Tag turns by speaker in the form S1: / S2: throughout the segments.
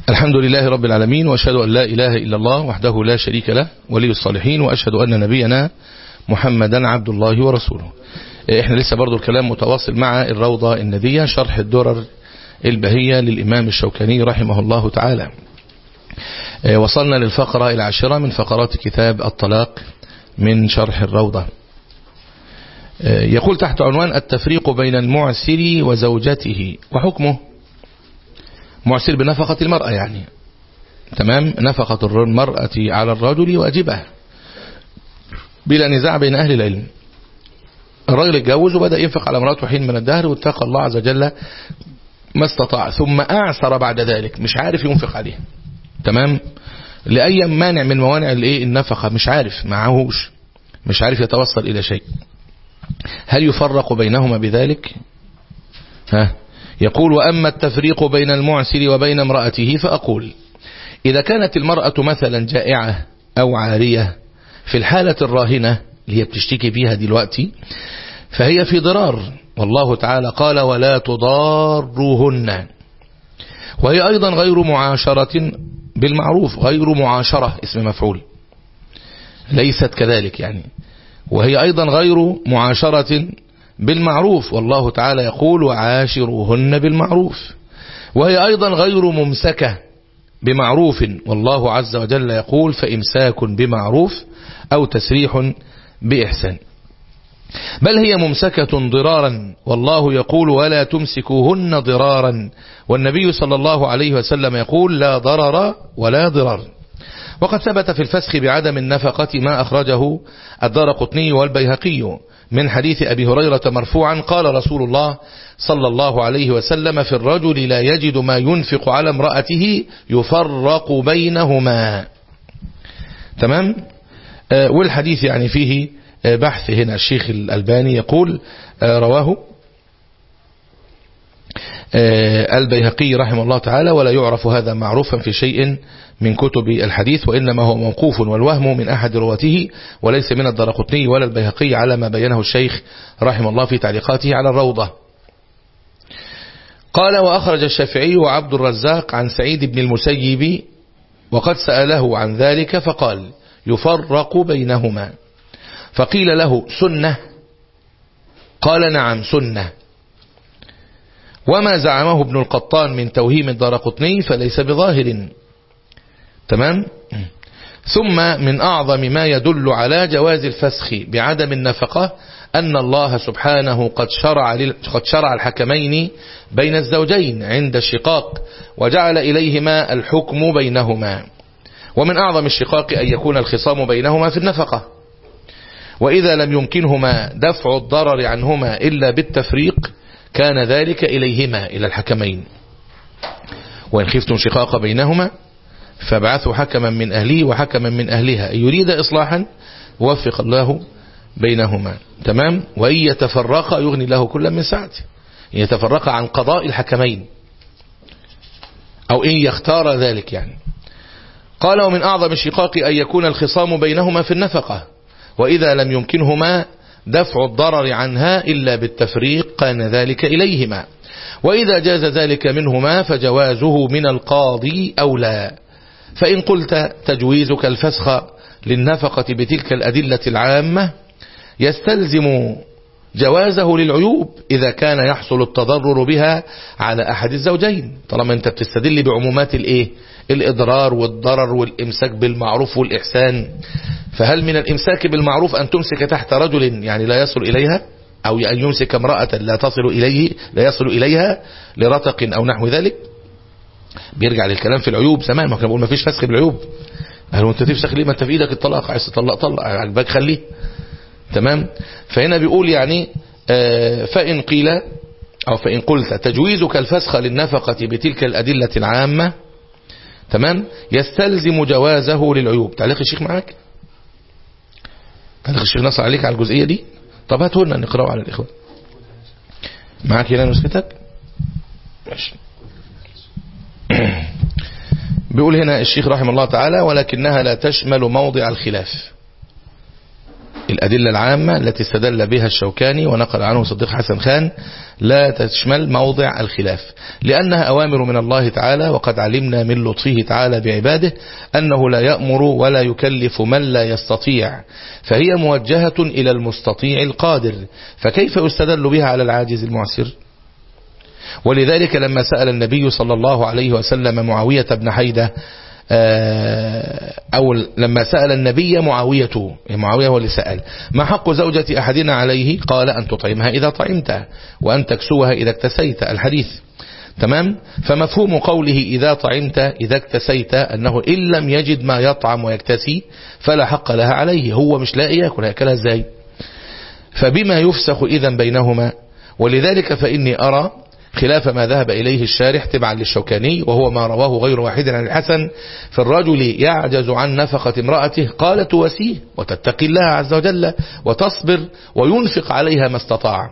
S1: الحمد لله رب العالمين وأشهد أن لا إله إلا الله وحده لا شريك له ولي الصالحين وأشهد أن نبينا محمدا عبد الله ورسوله احنا لسه برضو الكلام متواصل مع الروضة الندية شرح الدرر البهية للإمام الشوكاني رحمه الله تعالى وصلنا للفقرة العاشرة من فقرات كتاب الطلاق من شرح الروضة يقول تحت عنوان التفريق بين المعسر وزوجته وحكمه معسر بنفقة المرأة يعني تمام نفقة المرأة على الرجل واجبة بلا نزاع بين أهل العلم الرجل اتجوز وبدأ ينفق على امراته حين من الدهر واتقى الله عز وجل ما استطاع ثم أعسر بعد ذلك مش عارف ينفق عليه تمام لأي مانع من موانع الايه النفقة مش عارف معهوش مش عارف يتوصل إلى شيء هل يفرق بينهما بذلك ها يقول وأما التفريق بين المعسر وبين امرأته فأقول إذا كانت المرأة مثلا جائعة أو عارية في الحالة الراهنة اللي هي بتشتكي فيها دلوقتي فهي في ضرار والله تعالى قال ولا تضاروهن وهي أيضا غير معاشرة بالمعروف غير معاشرة اسم مفعول ليست كذلك يعني وهي أيضا غير معاشرة بالمعروف والله تعالى يقول وعاشروهن بالمعروف وهي أيضا غير ممسكة بمعروف والله عز وجل يقول فإمساك بمعروف أو تسريح بإحسان بل هي ممسكة ضرارا والله يقول ولا تمسكوهن ضرارا والنبي صلى الله عليه وسلم يقول لا ضرر ولا ضرار وقد ثبت في الفسخ بعدم النفقة ما أخرجه الدار قطني والبيهقي من حديث أبي هريرة مرفوعا قال رسول الله صلى الله عليه وسلم في الرجل لا يجد ما ينفق على امرأته يفرق بينهما تمام آه والحديث يعني فيه آه بحث هنا الشيخ الألباني يقول آه رواه البيهقي رحمه الله تعالى ولا يعرف هذا معروفا في شيء من كتب الحديث وإنما هو موقوف والوهم من أحد رواته وليس من الدرقطني ولا البيهقي على ما بينه الشيخ رحمه الله في تعليقاته على الروضة قال وأخرج الشافعي وعبد الرزاق عن سعيد بن المسيب وقد سأله عن ذلك فقال يفرق بينهما فقيل له سنة قال نعم سنة وما زعمه ابن القطان من توهيم الدارقطني فليس بظاهر تمام ثم من أعظم ما يدل على جواز الفسخ بعدم النفقة أن الله سبحانه قد شرع, قد شرع الحكمين بين الزوجين عند الشقاق وجعل إليهما الحكم بينهما ومن أعظم الشقاق أن يكون الخصام بينهما في النفقة وإذا لم يمكنهما دفع الضرر عنهما إلا بالتفريق كان ذلك إليهما إلى الحكمين وإن خفتم شقاق بينهما فابعثوا حكما من أهله وحكما من أهلها إن يريد إصلاحا وفق الله بينهما تمام وإن يتفرق يغني له كل من سعته إن يتفرق عن قضاء الحكمين أو إن يختار ذلك يعني قال ومن أعظم الشقاق أن يكون الخصام بينهما في النفقة وإذا لم يمكنهما دفع الضرر عنها إلا بالتفريق كان ذلك إليهما وإذا جاز ذلك منهما فجوازه من القاضي أولى فإن قلت تجويزك الفسخ للنفقة بتلك الأدلة العامة يستلزم جوازه للعيوب إذا كان يحصل التضرر بها على أحد الزوجين طالما أنت بتستدل بعمومات الإيه الإضرار والضرر والإمساك بالمعروف والإحسان فهل من الإمساك بالمعروف أن تمسك تحت رجل يعني لا يصل إليها أو أن يمسك امرأة لا تصل إليه لا يصل إليها لرتق أو نحو ذلك بيرجع للكلام في العيوب زمان ما كنا بنقول ما فيش فسخ بالعيوب قالوا انت تفسخ ليه ما انت في ايدك الطلاق عايز تطلق طلق عجبك خليه تمام فهنا بيقول يعني آه فإن قيل أو فإن قلت تجويزك الفسخ للنفقة بتلك الأدلة العامة تمام يستلزم جوازه للعيوب تعليق الشيخ معاك تعليق الشيخ نصر عليك على الجزئية دي طب هاته لنا نقرأه على الإخوة معاك هنا نسختك ماشي بيقول هنا الشيخ رحمه الله تعالى ولكنها لا تشمل موضع الخلاف الأدلة العامة التي استدل بها الشوكاني ونقل عنه صديق حسن خان لا تشمل موضع الخلاف لأنها أوامر من الله تعالى وقد علمنا من لطفه تعالى بعباده أنه لا يأمر ولا يكلف من لا يستطيع فهي موجهة إلى المستطيع القادر فكيف يستدل بها على العاجز المعسر ولذلك لما سأل النبي صلى الله عليه وسلم معاوية بن حيدة أو لما سأل النبي معاوية معاوية هو اللي سأل ما حق زوجة أحدنا عليه قال أن تطعمها إذا طعمت وأن تكسوها إذا اكتسيت الحديث تمام فمفهوم قوله إذا طعمت إذا اكتسيت أنه إن لم يجد ما يطعم ويكتسي فلا حق لها عليه هو مش لاقي ياكل هياكلها ازاي فبما يفسخ إذا بينهما ولذلك فإني أرى خلاف ما ذهب إليه الشارح تبعا للشوكاني وهو ما رواه غير واحد عن الحسن في الرجل يعجز عن نفقة امرأته قال تواسيه وتتقي الله عز وجل وتصبر وينفق عليها ما استطاع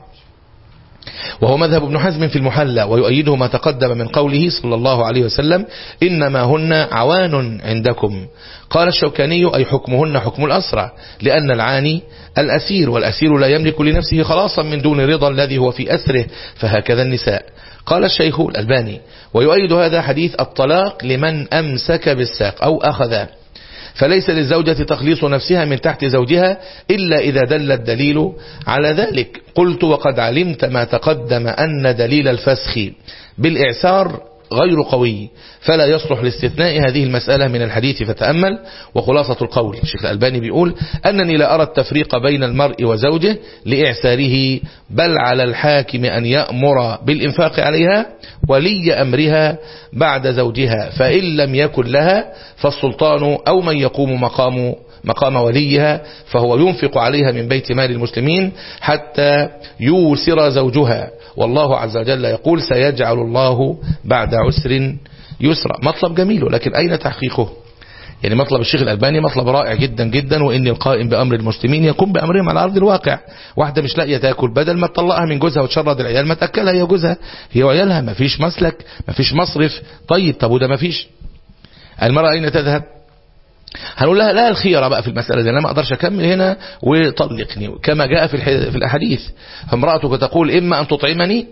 S1: وهو مذهب ابن حزم في المحلى ويؤيده ما تقدم من قوله صلى الله عليه وسلم إنما هن عوان عندكم قال الشوكاني أي حكمهن حكم الأسرى لأن العاني الأسير والأسير لا يملك لنفسه خلاصا من دون رضا الذي هو في أسره فهكذا النساء قال الشيخ الألباني ويؤيد هذا حديث الطلاق لمن أمسك بالساق أو أخذ فليس للزوجة تخليص نفسها من تحت زوجها إلا إذا دل الدليل على ذلك قلت وقد علمت ما تقدم أن دليل الفسخ بالإعسار غير قوي فلا يصلح لاستثناء هذه المسألة من الحديث فتأمل وخلاصة القول الشيخ الألباني بيقول أنني لا أرى التفريق بين المرء وزوجه لإعساره بل على الحاكم أن يأمر بالإنفاق عليها ولي أمرها بعد زوجها فإن لم يكن لها فالسلطان أو من يقوم مقام مقام وليها فهو ينفق عليها من بيت مال المسلمين حتى يوسر زوجها والله عز وجل يقول سيجعل الله بعد عسر يسرا مطلب جميل لكن أين تحقيقه يعني مطلب الشيخ الألباني مطلب رائع جدا جدا وإن القائم بأمر المسلمين يقوم بأمرهم على أرض الواقع واحدة مش لاقية تاكل بدل ما تطلقها من جوزها وتشرد العيال ما تأكلها هي جوزها هي وعيالها ما فيش مسلك ما فيش مصرف طيب طب وده ما فيش المرأة أين تذهب هنقول لها لا الخيرة بقى في المسألة دي أنا ما أقدرش أكمل هنا وطلقني كما جاء في في الأحاديث فامرأتك تقول إما أن تطعمني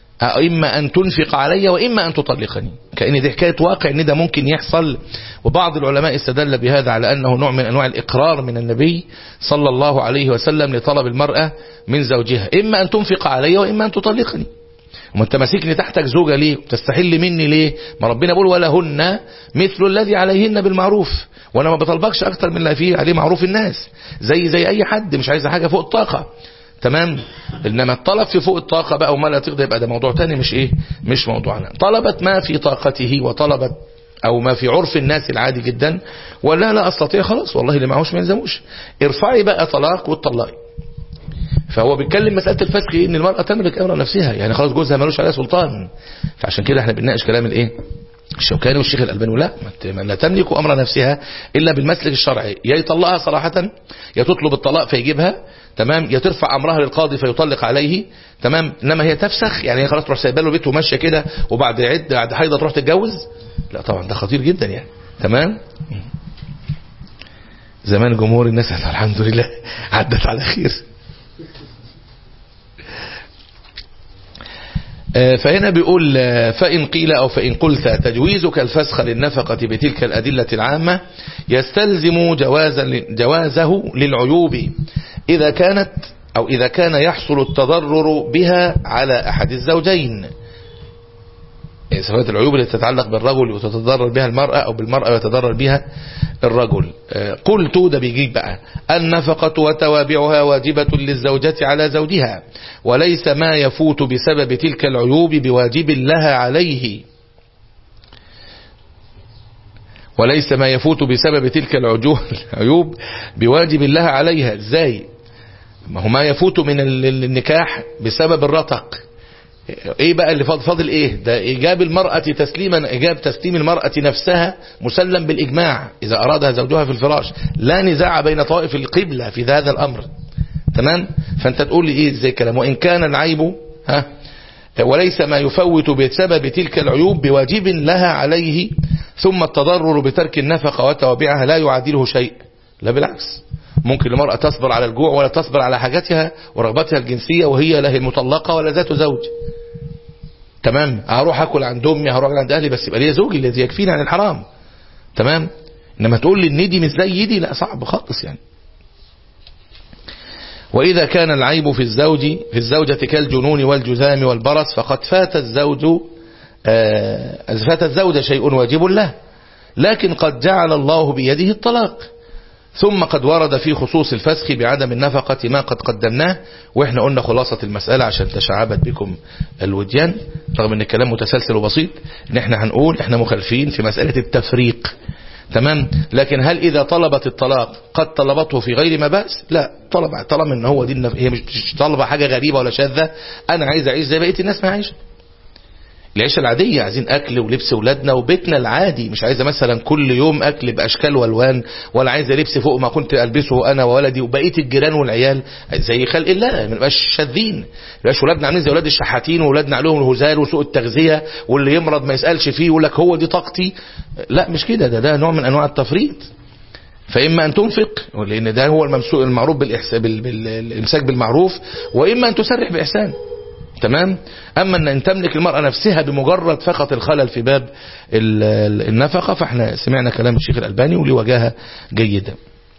S1: إما أن تنفق علي وإما أن تطلقني كأن دي حكاية واقع إن ده ممكن يحصل وبعض العلماء استدل بهذا على أنه نوع من أنواع الإقرار من النبي صلى الله عليه وسلم لطلب المرأة من زوجها إما أن تنفق علي وإما أن تطلقني وما انت ماسكني تحتك زوجة ليه وتستحل مني ليه ما ربنا بيقول ولهن مثل الذي عليهن بالمعروف وانا ما بطلبكش اكتر من اللي فيه عليه معروف الناس زي زي اي حد مش عايز حاجة فوق الطاقة تمام انما الطلب في فوق الطاقة بقى وما لا تقدر يبقى ده موضوع تاني مش ايه مش موضوعنا طلبت ما في طاقته وطلبت او ما في عرف الناس العادي جدا ولا لا استطيع خلاص والله اللي معهوش ما يلزموش ارفعي بقى طلاق واتطلقي فهو بيتكلم مسألة الفسخ ان المرأة تملك امر نفسها يعني خلاص جوزها ملوش عليها سلطان فعشان كده احنا بنناقش كلام الايه الشوكاني والشيخ الألباني لا لا تملك أمر نفسها إلا بالمسلك الشرعي يا يطلقها صراحة يا تطلب الطلاق فيجيبها تمام يا ترفع أمرها للقاضي فيطلق عليه تمام إنما هي تفسخ يعني هي خلاص تروح سايبه له بيته وماشيه كده وبعد عد بعد حيضة تروح تتجوز لا طبعا ده خطير جدا يعني تمام زمان جمهور الناس الحمد لله عدت على خير فهنا بيقول فإن قيل أو فإن قلت تجويزك الفسخ للنفقة بتلك الأدلة العامة يستلزم جواز جوازه للعيوب إذا كانت أو إذا كان يحصل التضرر بها على أحد الزوجين صفات العيوب التي تتعلق بالرجل وتتضرر بها المرأة أو بالمرأة ويتضرر بها الرجل قلت ده بيجيب بقى النفقة وتوابعها واجبة للزوجة على زوجها وليس ما يفوت بسبب تلك العيوب بواجب لها عليه وليس ما يفوت بسبب تلك العيوب بواجب لها عليها ازاي ما هو ما يفوت من النكاح بسبب الرتق ايه بقى اللي فاضل فاضل ايه ده ايجاب المرأة تسليما ايجاب تسليم المرأة نفسها مسلم بالاجماع اذا ارادها زوجها في الفراش لا نزاع بين طوائف القبلة في هذا الامر تمام فانت تقول لي ايه زي كلام وان كان العيب ها وليس ما يفوت بسبب تلك العيوب بواجب لها عليه ثم التضرر بترك النفقة وتوابعها لا يعادله شيء لا بالعكس ممكن المرأة تصبر على الجوع ولا تصبر على حاجاتها ورغبتها الجنسية وهي لا هي مطلقة ولا ذات زوج تمام هروح اكل عند امي هروح عند اهلي بس يبقى ليا زوجي الذي يكفيني عن الحرام تمام انما تقول لي ان دي مش زي دي لا صعب خالص يعني وإذا كان العيب في الزوج في الزوجة كالجنون والجذام والبرص فقد فات الزوج آه فات الزوج شيء واجب له لكن قد جعل الله بيده الطلاق ثم قد ورد في خصوص الفسخ بعدم النفقة ما قد قدمناه واحنا قلنا خلاصة المسألة عشان تشعبت بكم الوديان رغم ان الكلام متسلسل وبسيط ان احنا هنقول احنا مخالفين في مسألة التفريق تمام لكن هل اذا طلبت الطلاق قد طلبته في غير ما بأس لا طلب طالما ان هو دي النف... هي مش طالبه حاجة غريبة ولا شاذة انا عايز اعيش زي بقية الناس ما عايشه العيشة العادية عايزين أكل ولبس ولادنا وبيتنا العادي مش عايزة مثلا كل يوم أكل بأشكال والوان ولا عايزة لبس فوق ما كنت ألبسه أنا وولدي وبقية الجيران والعيال زي خلق الله ما نبقاش شاذين ما نبقاش ولادنا عاملين زي ولاد الشحاتين وولادنا عليهم الهزال وسوء التغذية واللي يمرض ما يسألش فيه يقول لك هو دي طاقتي لا مش كده ده ده نوع من أنواع التفريط فإما أن تنفق لأن ده هو الممسوك المعروف بالإحسان بالإمساك بالمعروف وإما أن تسرح بإحسان تمام أما أن تملك المرأة نفسها بمجرد فقط الخلل في باب النفقة فاحنا سمعنا كلام الشيخ الألباني وليه وجاهة جيدة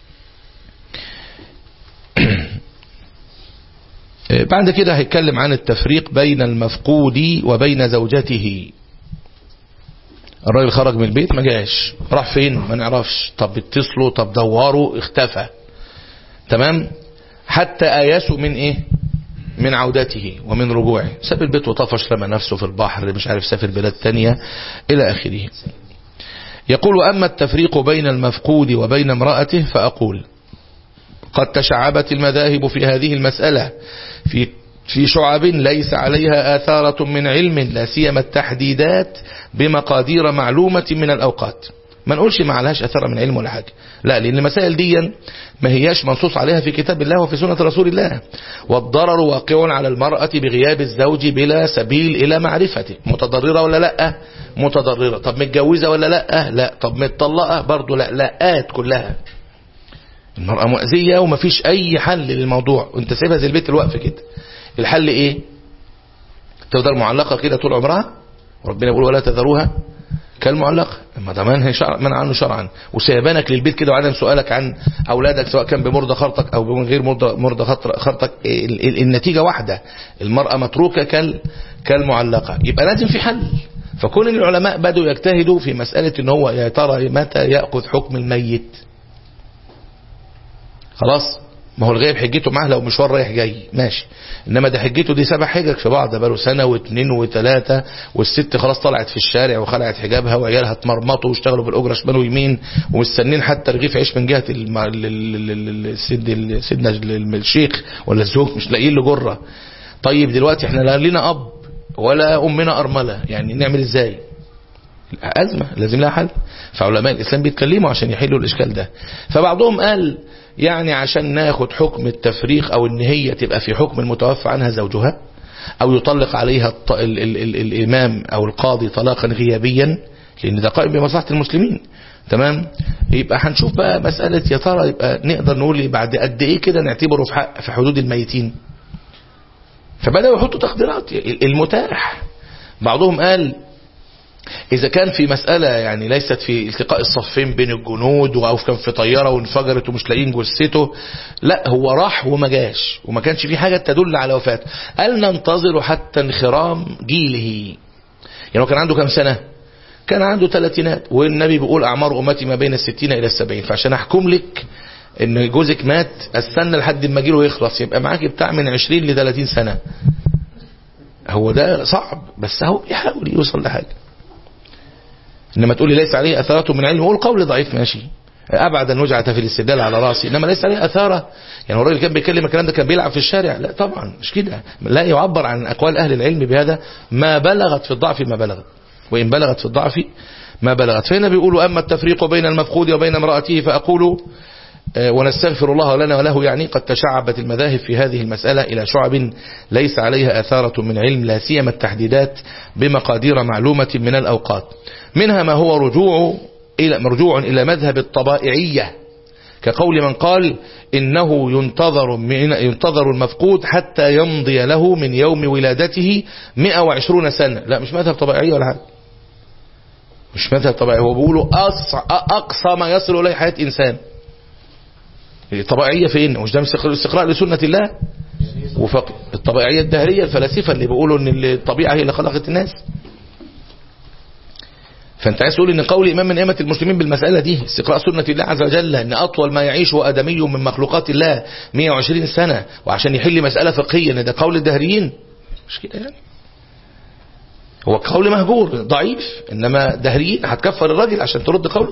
S1: بعد كده هيتكلم عن التفريق بين المفقود وبين زوجته الراجل خرج من البيت ما جاش راح فين ما نعرفش طب اتصلوا طب دوروا اختفى تمام حتى آيسوا من ايه من عودته ومن رجوعه ساب البيت وطفش رمى نفسه في البحر مش عارف سافر بلاد تانية إلى آخره يقول أما التفريق بين المفقود وبين امرأته فأقول قد تشعبت المذاهب في هذه المسألة في في شعب ليس عليها آثارة من علم لا سيما التحديدات بمقادير معلومة من الأوقات ما نقولش ما عليهاش أثر من علم ولا حاجة لا لأن المسائل دي ما هياش منصوص عليها في كتاب الله وفي سنة رسول الله والضرر واقع على المرأة بغياب الزوج بلا سبيل إلى معرفته متضررة ولا لا متضررة طب متجوزة ولا لا لا طب متطلقة برضو لا لاءات كلها المرأة مؤذية ومفيش أي حل للموضوع وانت سيبها زي البيت الوقف كده الحل ايه تفضل معلقة كده طول عمرها وربنا يقول ولا تذروها كالمعلقة اما ده منهي شرع منع عنه شرعا وسيبانك للبيت كده وعدم سؤالك عن اولادك سواء كان بمرضى خرطك او من غير مرضى مرضى خرطك النتيجة واحدة المرأة متروكة كال كالمعلقة يبقى لازم في حل فكون العلماء بدوا يجتهدوا في مسألة ان هو يا ترى متى يأخذ حكم الميت خلاص ما هو الغيب حجته معاه لو مشوار رايح جاي ماشي انما ده حجته دي سبع حجج في بعض بقاله سنه واثنين وثلاثه والست خلاص طلعت في الشارع وخلعت حجابها وعيالها اتمرمطوا واشتغلوا بالاجره شمال ويمين ومستنين حتى رغيف عيش من جهه السيد سيدنا الشيخ ولا الزوج مش لاقيين له جره طيب دلوقتي احنا لا لنا اب ولا امنا ارمله يعني نعمل ازاي أزمة لازم لها حل فعلماء الإسلام بيتكلموا عشان يحلوا الإشكال ده فبعضهم قال يعني عشان ناخد حكم التفريق او ان هي تبقى في حكم المتوفى عنها زوجها او يطلق عليها الط... ال... ال... ال... الامام او القاضي طلاقا غيابيا لان ده قائم بمصلحة المسلمين تمام يبقى هنشوف بقى مسألة يا ترى يبقى نقدر نقول بعد قد ايه كده نعتبره في, حق في حدود الميتين فبدأوا يحطوا تقديرات المتاح بعضهم قال إذا كان في مسألة يعني ليست في التقاء الصفين بين الجنود أو كان في طيارة وانفجرت ومش لاقيين جثته لا هو راح وما جاش وما كانش في حاجة تدل على وفاته قال ننتظر حتى انخرام جيله يعني هو كان عنده كم سنة كان عنده ثلاثينات والنبي بيقول أعمار أمتي ما بين الستين إلى السبعين فعشان أحكم لك إن جوزك مات استنى لحد ما جيله يخلص يبقى معاك بتاع من 20 ل 30 سنة هو ده صعب بس هو بيحاول يوصل لحاجة انما تقول لي ليس عليه اثارته من علم هو القول ضعيف ماشي ابعد الوجعة في الاستدلال على راسي انما ليس عليه اثاره يعني الراجل كان بيتكلم الكلام ده كان بيلعب في الشارع لا طبعا مش كده لا يعبر عن اقوال اهل العلم بهذا ما بلغت في الضعف ما بلغت وان بلغت في الضعف ما بلغت فهنا بيقولوا اما التفريق بين المفقود وبين امراته فاقول ونستغفر الله لنا وله يعني قد تشعبت المذاهب في هذه المسألة إلى شعب ليس عليها أثارة من علم لا سيما التحديدات بمقادير معلومة من الأوقات منها ما هو رجوع إلى مرجوع إلى مذهب الطبائعية كقول من قال إنه ينتظر, من ينتظر المفقود حتى يمضي له من يوم ولادته 120 سنة لا مش مذهب طبيعي ولا حاجة مش مذهب طبيعي هو بيقولوا أقصى ما يصل إليه حياة إنسان طبيعية فين مش ده استقراء لسنة الله وفق الطبيعية الدهرية الفلاسفة اللي بيقولوا ان الطبيعة هي اللي خلقت الناس فانت عايز تقول ان قول امام من ائمه المسلمين بالمساله دي استقراء سنه الله عز وجل ان اطول ما يعيشه ادمي من مخلوقات الله 120 سنه وعشان يحل مساله فقهيه ان ده قول الدهريين مش كده يعني هو قول مهجور ضعيف انما دهريين هتكفر الراجل عشان ترد قوله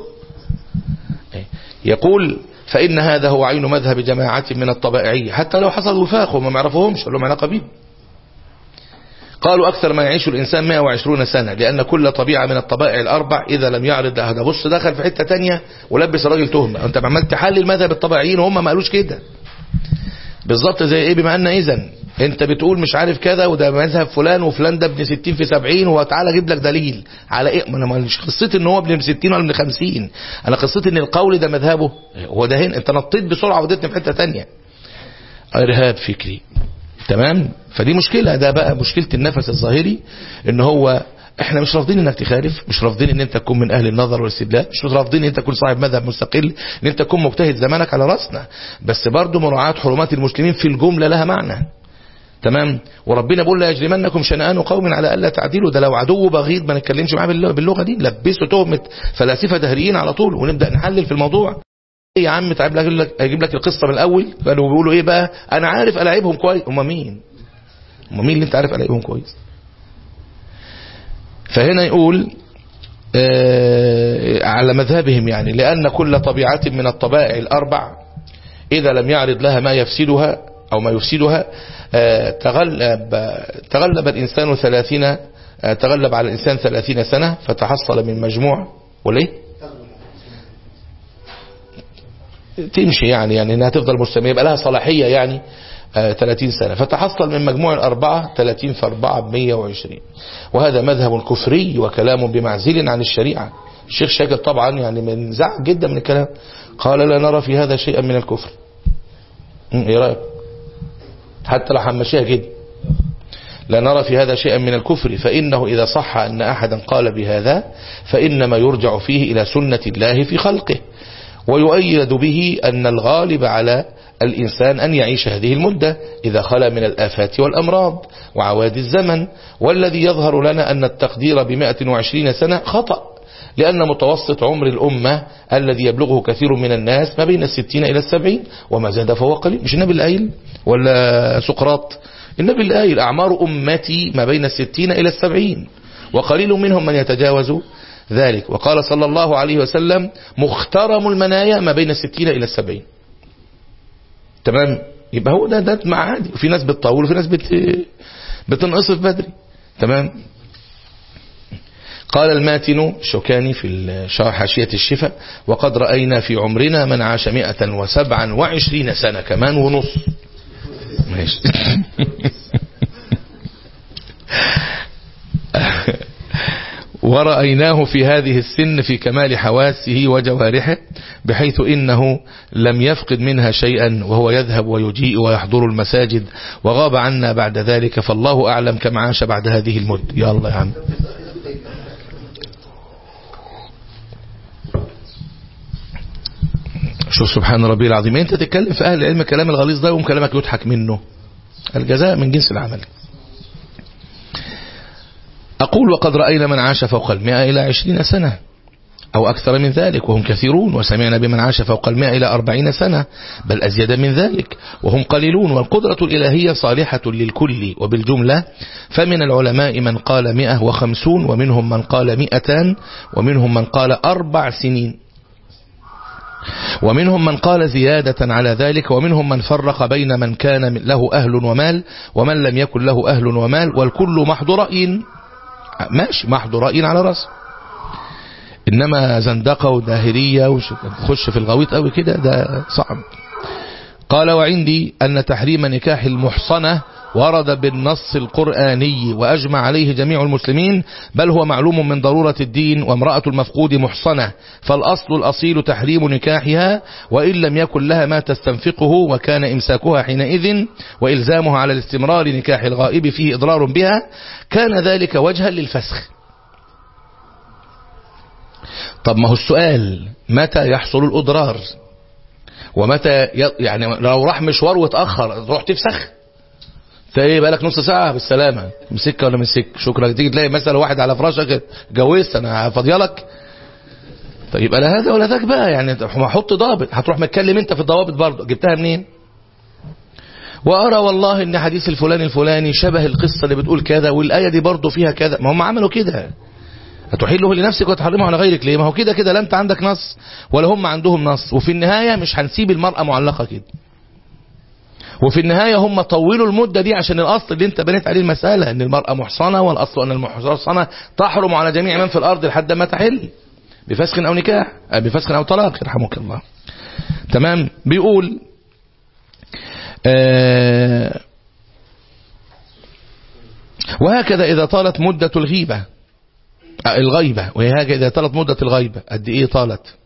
S1: يقول فإن هذا هو عين مذهب جماعة من الطبائعية حتى لو حصل وفاق وما يعرفوهمش لهم علاقة بهم قالوا أكثر ما يعيش الإنسان 120 سنة لأن كل طبيعة من الطبائع الأربع إذا لم يعرض هذا بص دخل في حتة تانية ولبس الراجل تهمة أنت عمال تحلل مذهب الطبيعيين وهم ما قالوش كده بالظبط زي ايه بما ان اذا انت بتقول مش عارف كذا وده مذهب فلان وفلان ده ابن 60 في 70 وتعالى اجيب لك دليل على ايه ما انا مش قصتي ان هو ابن 60 ولا ابن 50 انا قصتي ان القول ده مذهبه هو ده هنا انت نطيت بسرعه وديتني في حته ثانيه ارهاب فكري تمام فدي مشكله ده بقى مشكله النفس الظاهري ان هو احنا مش رافضين انك تخالف مش رافضين ان انت تكون من اهل النظر والاستدلال مش رافضين ان انت تكون صاحب مذهب مستقل ان انت تكون مجتهد زمانك على راسنا بس برضه مراعاة حرمات المسلمين في الجملة لها معنى تمام وربنا بيقول لا يجرمنكم شنآن قوم على الا تعدلوا ده لو عدو بغيض ما نتكلمش معاه باللغه دي لبسوا تهمه فلاسفه دهريين على طول ونبدا نحلل في الموضوع ايه يا عم تعب لك اجيب لك القصه من الاول كانوا بيقولوا ايه بقى انا عارف الاعبهم كويس هم مين هم مين اللي انت عارف الاعبهم كويس فهنا يقول آه على مذهبهم يعني لأن كل طبيعة من الطبائع الأربع إذا لم يعرض لها ما يفسدها أو ما يفسدها آه تغلب, تغلب الإنسان ثلاثين آه تغلب على الإنسان ثلاثين سنة فتحصل من مجموع وليه تمشي يعني يعني انها تفضل مستمرة يبقى لها صلاحية يعني 30 سنة فتحصل من مجموع الأربعة 30 في 4 ب 120 وهذا مذهب كفري وكلام بمعزل عن الشريعة الشيخ شاكر طبعا يعني من زعق جدا من الكلام قال لا نرى في هذا شيئا من الكفر ايه رأيك حتى لو حمشيها كده لا نرى في هذا شيئا من الكفر فإنه إذا صح أن أحدا قال بهذا فإنما يرجع فيه إلى سنة الله في خلقه ويؤيد به أن الغالب على الإنسان أن يعيش هذه المدة إذا خلا من الآفات والأمراض وعواد الزمن والذي يظهر لنا أن التقدير بمائة وعشرين سنة خطأ لأن متوسط عمر الأمة الذي يبلغه كثير من الناس ما بين الستين إلى السبعين وما زاد فهو قليل مش النبي الآيل ولا سقراط النبي الآيل أعمار أمتي ما بين الستين إلى السبعين وقليل منهم من يتجاوز ذلك وقال صلى الله عليه وسلم مخترم المنايا ما بين الستين إلى السبعين تمام يبقى هو ده ده مع عادي وفي ناس بتطول وفي ناس بت بتنقصف بدري تمام قال الماتن الشوكاني في حاشية الشفاء وقد رأينا في عمرنا من عاش مئة وسبعا وعشرين سنة كمان ونص ماشي ورأيناه في هذه السن في كمال حواسه وجوارحه بحيث إنه لم يفقد منها شيئا وهو يذهب ويجيء ويحضر المساجد وغاب عنا بعد ذلك فالله أعلم كم عاش بعد هذه المدة يا الله يا عم شوف سبحان ربي العظيم انت تتكلم في اهل العلم كلام الغليظ ده وكلامك كلامك يضحك منه الجزاء من جنس العمل أقول وقد رأينا من عاش فوق المئة إلى عشرين سنة أو أكثر من ذلك وهم كثيرون وسمعنا بمن عاش فوق المئة إلى أربعين سنة بل أزيد من ذلك وهم قليلون والقدرة الإلهية صالحة للكل وبالجملة فمن العلماء من قال مئة وخمسون ومنهم من قال مئتان ومنهم من قال أربع سنين ومنهم من قال زيادة على ذلك ومنهم من فرق بين من كان له أهل ومال ومن لم يكن له أهل ومال والكل محض رأي ماشي محض رأي على رأسه إنما زندقة وداهرية وخش في الغويط قوي كده ده صعب قال وعندي أن تحريم نكاح المحصنة ورد بالنص القرآني وأجمع عليه جميع المسلمين بل هو معلوم من ضرورة الدين وامرأة المفقود محصنة فالأصل الأصيل تحريم نكاحها وإن لم يكن لها ما تستنفقه وكان إمساكها حينئذ وإلزامها على الاستمرار نكاح الغائب فيه إضرار بها كان ذلك وجها للفسخ طب ما هو السؤال متى يحصل الأضرار ومتى ي... يعني لو راح مشوار واتأخر تروح تفسخ انت ايه بقالك نص ساعة بالسلامة مسك ولا مسك شكرا تيجي تلاقي مثلا واحد على فراشك جوزت انا فاضيالك طيب يبقى لا هذا ولا ذاك بقى يعني حط ضابط هتروح متكلم انت في الضوابط برضه جبتها منين وارى والله ان حديث الفلاني الفلاني شبه القصة اللي بتقول كذا والاية دي برضه فيها كذا ما هم عملوا كده هتحله لنفسك وتحرمه على غيرك ليه ما هو كده كده لا انت عندك نص ولا هم عندهم نص وفي النهاية مش هنسيب المرأة معلقة كده وفي النهاية هم طولوا المدة دي عشان الأصل اللي انت بنيت عليه المسألة ان المرأة محصنة والأصل ان المحصنة تحرم على جميع من في الأرض لحد ما تحل بفسخ أو نكاح بفسخ أو طلاق يرحمك الله تمام بيقول آه وهكذا إذا طالت مدة الغيبة الغيبة وهكذا إذا طالت مدة الغيبة قد إيه طالت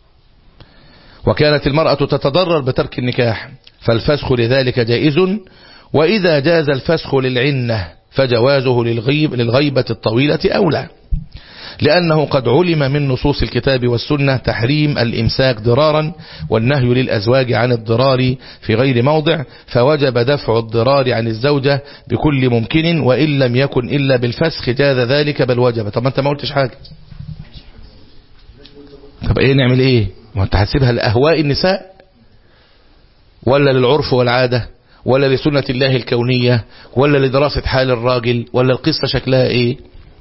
S1: وكانت المرأة تتضرر بترك النكاح فالفسخ لذلك جائز وإذا جاز الفسخ للعنة فجوازه للغيب للغيبة الطويلة أولى لأنه قد علم من نصوص الكتاب والسنة تحريم الإمساك ضرارا والنهي للأزواج عن الضرار في غير موضع فوجب دفع الضرار عن الزوجة بكل ممكن وإن لم يكن إلا بالفسخ جاز ذلك بل وجب طب ما أنت ما قلتش حاجة طب إيه نعمل إيه ما أنت هتسيبها لأهواء النساء ولا للعرف والعادة ولا لسنة الله الكونية ولا لدراسة حال الراجل ولا القصة شكلها إيه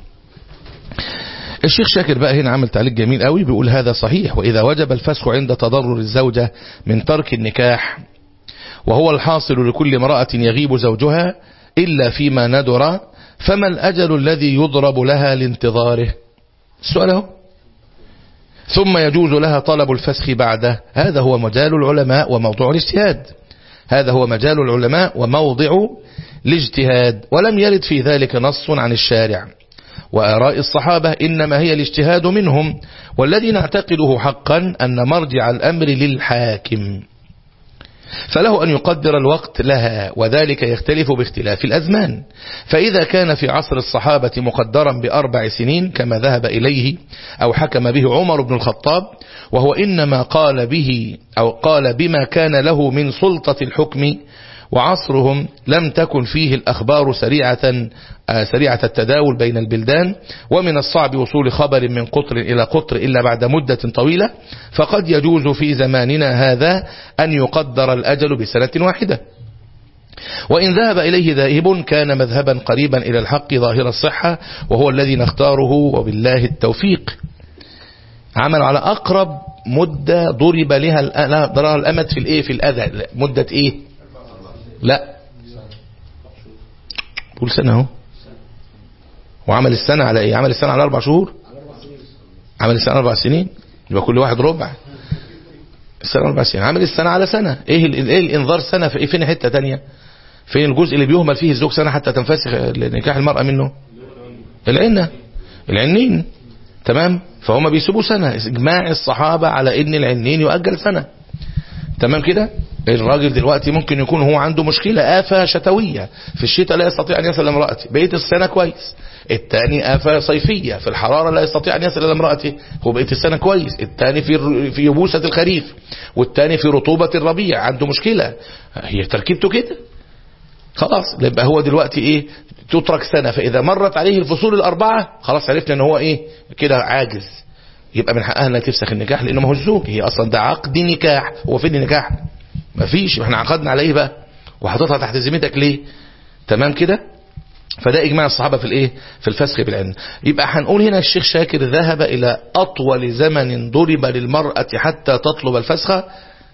S1: الشيخ شاكر بقى هنا عمل تعليق جميل قوي بيقول هذا صحيح وإذا وجب الفسخ عند تضرر الزوجة من ترك النكاح وهو الحاصل لكل امرأة يغيب زوجها إلا فيما ندر فما الأجل الذي يضرب لها لانتظاره السؤال هو ثم يجوز لها طلب الفسخ بعده هذا هو مجال العلماء وموضوع الاجتهاد هذا هو مجال العلماء وموضع الاجتهاد ولم يرد في ذلك نص عن الشارع وآراء الصحابة إنما هي الاجتهاد منهم والذي نعتقده حقا أن مرجع الأمر للحاكم فله أن يقدر الوقت لها وذلك يختلف باختلاف الأزمان فإذا كان في عصر الصحابة مقدرا بأربع سنين كما ذهب إليه أو حكم به عمر بن الخطاب وهو إنما قال به أو قال بما كان له من سلطة الحكم وعصرهم لم تكن فيه الأخبار سريعة سريعة التداول بين البلدان ومن الصعب وصول خبر من قطر إلى قطر إلا بعد مدة طويلة فقد يجوز في زماننا هذا أن يقدر الأجل بسنة واحدة وإن ذهب إليه ذاهب كان مذهبا قريبا إلى الحق ظاهر الصحة وهو الذي نختاره وبالله التوفيق عمل على أقرب مدة ضرب لها ضرر الأمد في الإيه في الأذى مدة إيه لا قول سنة اهو وعمل السنة على ايه عمل السنة على اربع شهور عمل السنة اربع سنين يبقى كل واحد ربع السنة اربع سنين عمل السنة على سنة ايه, إيه الانذار سنة في فين حتة تانية فين الجزء اللي بيهمل فيه الزوج سنة حتى تنفسخ نكاح المرأة منه العنة العنين تمام فهم بيسيبوا سنة اجماع الصحابة على ان العنين يؤجل سنة تمام كده الراجل دلوقتي ممكن يكون هو عنده مشكلة آفة شتوية في الشتاء لا يستطيع أن يصل لامرأته بقية السنة كويس الثاني آفة صيفية في الحرارة لا يستطيع أن يصل لامرأته هو بقية السنة كويس الثاني في في يبوسة الخريف والثاني في رطوبة الربيع عنده مشكلة هي تركيبته كده خلاص يبقى هو دلوقتي ايه تترك سنة فإذا مرت عليه الفصول الأربعة خلاص عرفنا ان هو ايه كده عاجز يبقى من حقها انها تفسخ النكاح لانه ما هو الزوج هي اصلا ده عقد نكاح هو فين النكاح مفيش احنا عقدنا على ايه بقى وحطيتها تحت ذمتك ليه تمام كده فده اجماع الصحابة في الايه في الفسخ بالعلم يبقى هنقول هنا الشيخ شاكر ذهب الى اطول زمن ضرب للمرأة حتى تطلب الفسخ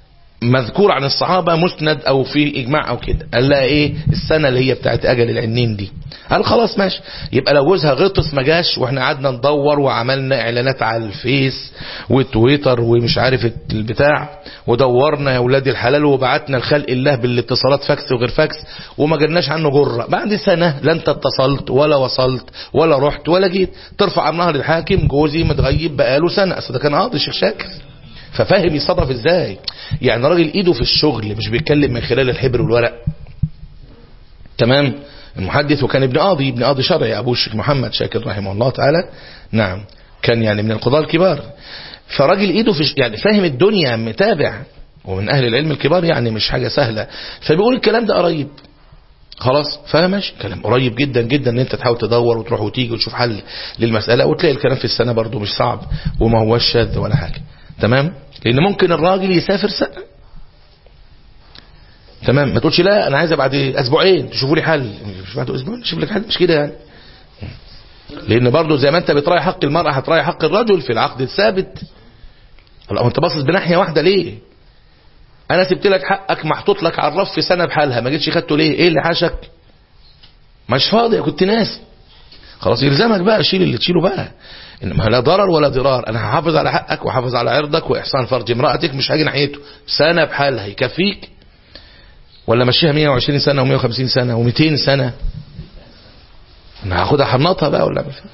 S1: مذكور عن الصحابة مسند او في اجماع او كده قال لها ايه السنة اللي هي بتاعت اجل العنين دي قال خلاص ماشي يبقى لو جوزها غطس ما جاش واحنا قعدنا ندور وعملنا اعلانات على الفيس والتويتر ومش عارف البتاع ودورنا يا ولاد الحلال وبعتنا لخلق الله بالاتصالات فاكس وغير فاكس وما جالناش عنه جرة بعد سنة لا انت اتصلت ولا وصلت ولا رحت ولا جيت ترفع امرها للحاكم جوزي متغيب بقاله سنة اصل ده كان قاضي الشيخ شاكر ففاهم يتصرف ازاي يعني راجل ايده في الشغل مش بيتكلم من خلال الحبر والورق تمام المحدث وكان ابن قاضي ابن قاضي شرعي ابو الشيخ محمد شاكر رحمه الله تعالى نعم كان يعني من القضاة الكبار فراجل ايده في يعني فاهم الدنيا متابع ومن اهل العلم الكبار يعني مش حاجة سهلة فبيقول الكلام ده قريب خلاص فاهمش كلام قريب جدا جدا ان انت تحاول تدور وتروح وتيجي وتشوف حل للمسألة وتلاقي الكلام في السنة برضو مش صعب وما هوش شاذ ولا حاجة تمام لان ممكن الراجل يسافر سنة تمام ما تقولش لا انا عايزه بعد اسبوعين تشوفوا لي حل مش بعد اسبوعين نشوف لك حل مش كده يعني لان برضه زي ما انت بتراعي حق المرأة هتراعي حق الرجل في العقد الثابت الله انت باصص بناحية واحدة ليه انا سبت لك حقك محطوط لك على الرف في سنة بحالها ما جيتش خدته ليه ايه اللي حاشك مش فاضي كنت ناس خلاص يلزمك بقى شيل اللي تشيله بقى انما لا ضرر ولا ضرار انا هحافظ على حقك وحافظ على عرضك واحسان فرج امرأتك مش هاجي ناحيته سنة بحالها يكفيك ولا مشيها 120 سنة و150 سنة و200 سنة انا هاخدها حنطها بقى ولا مش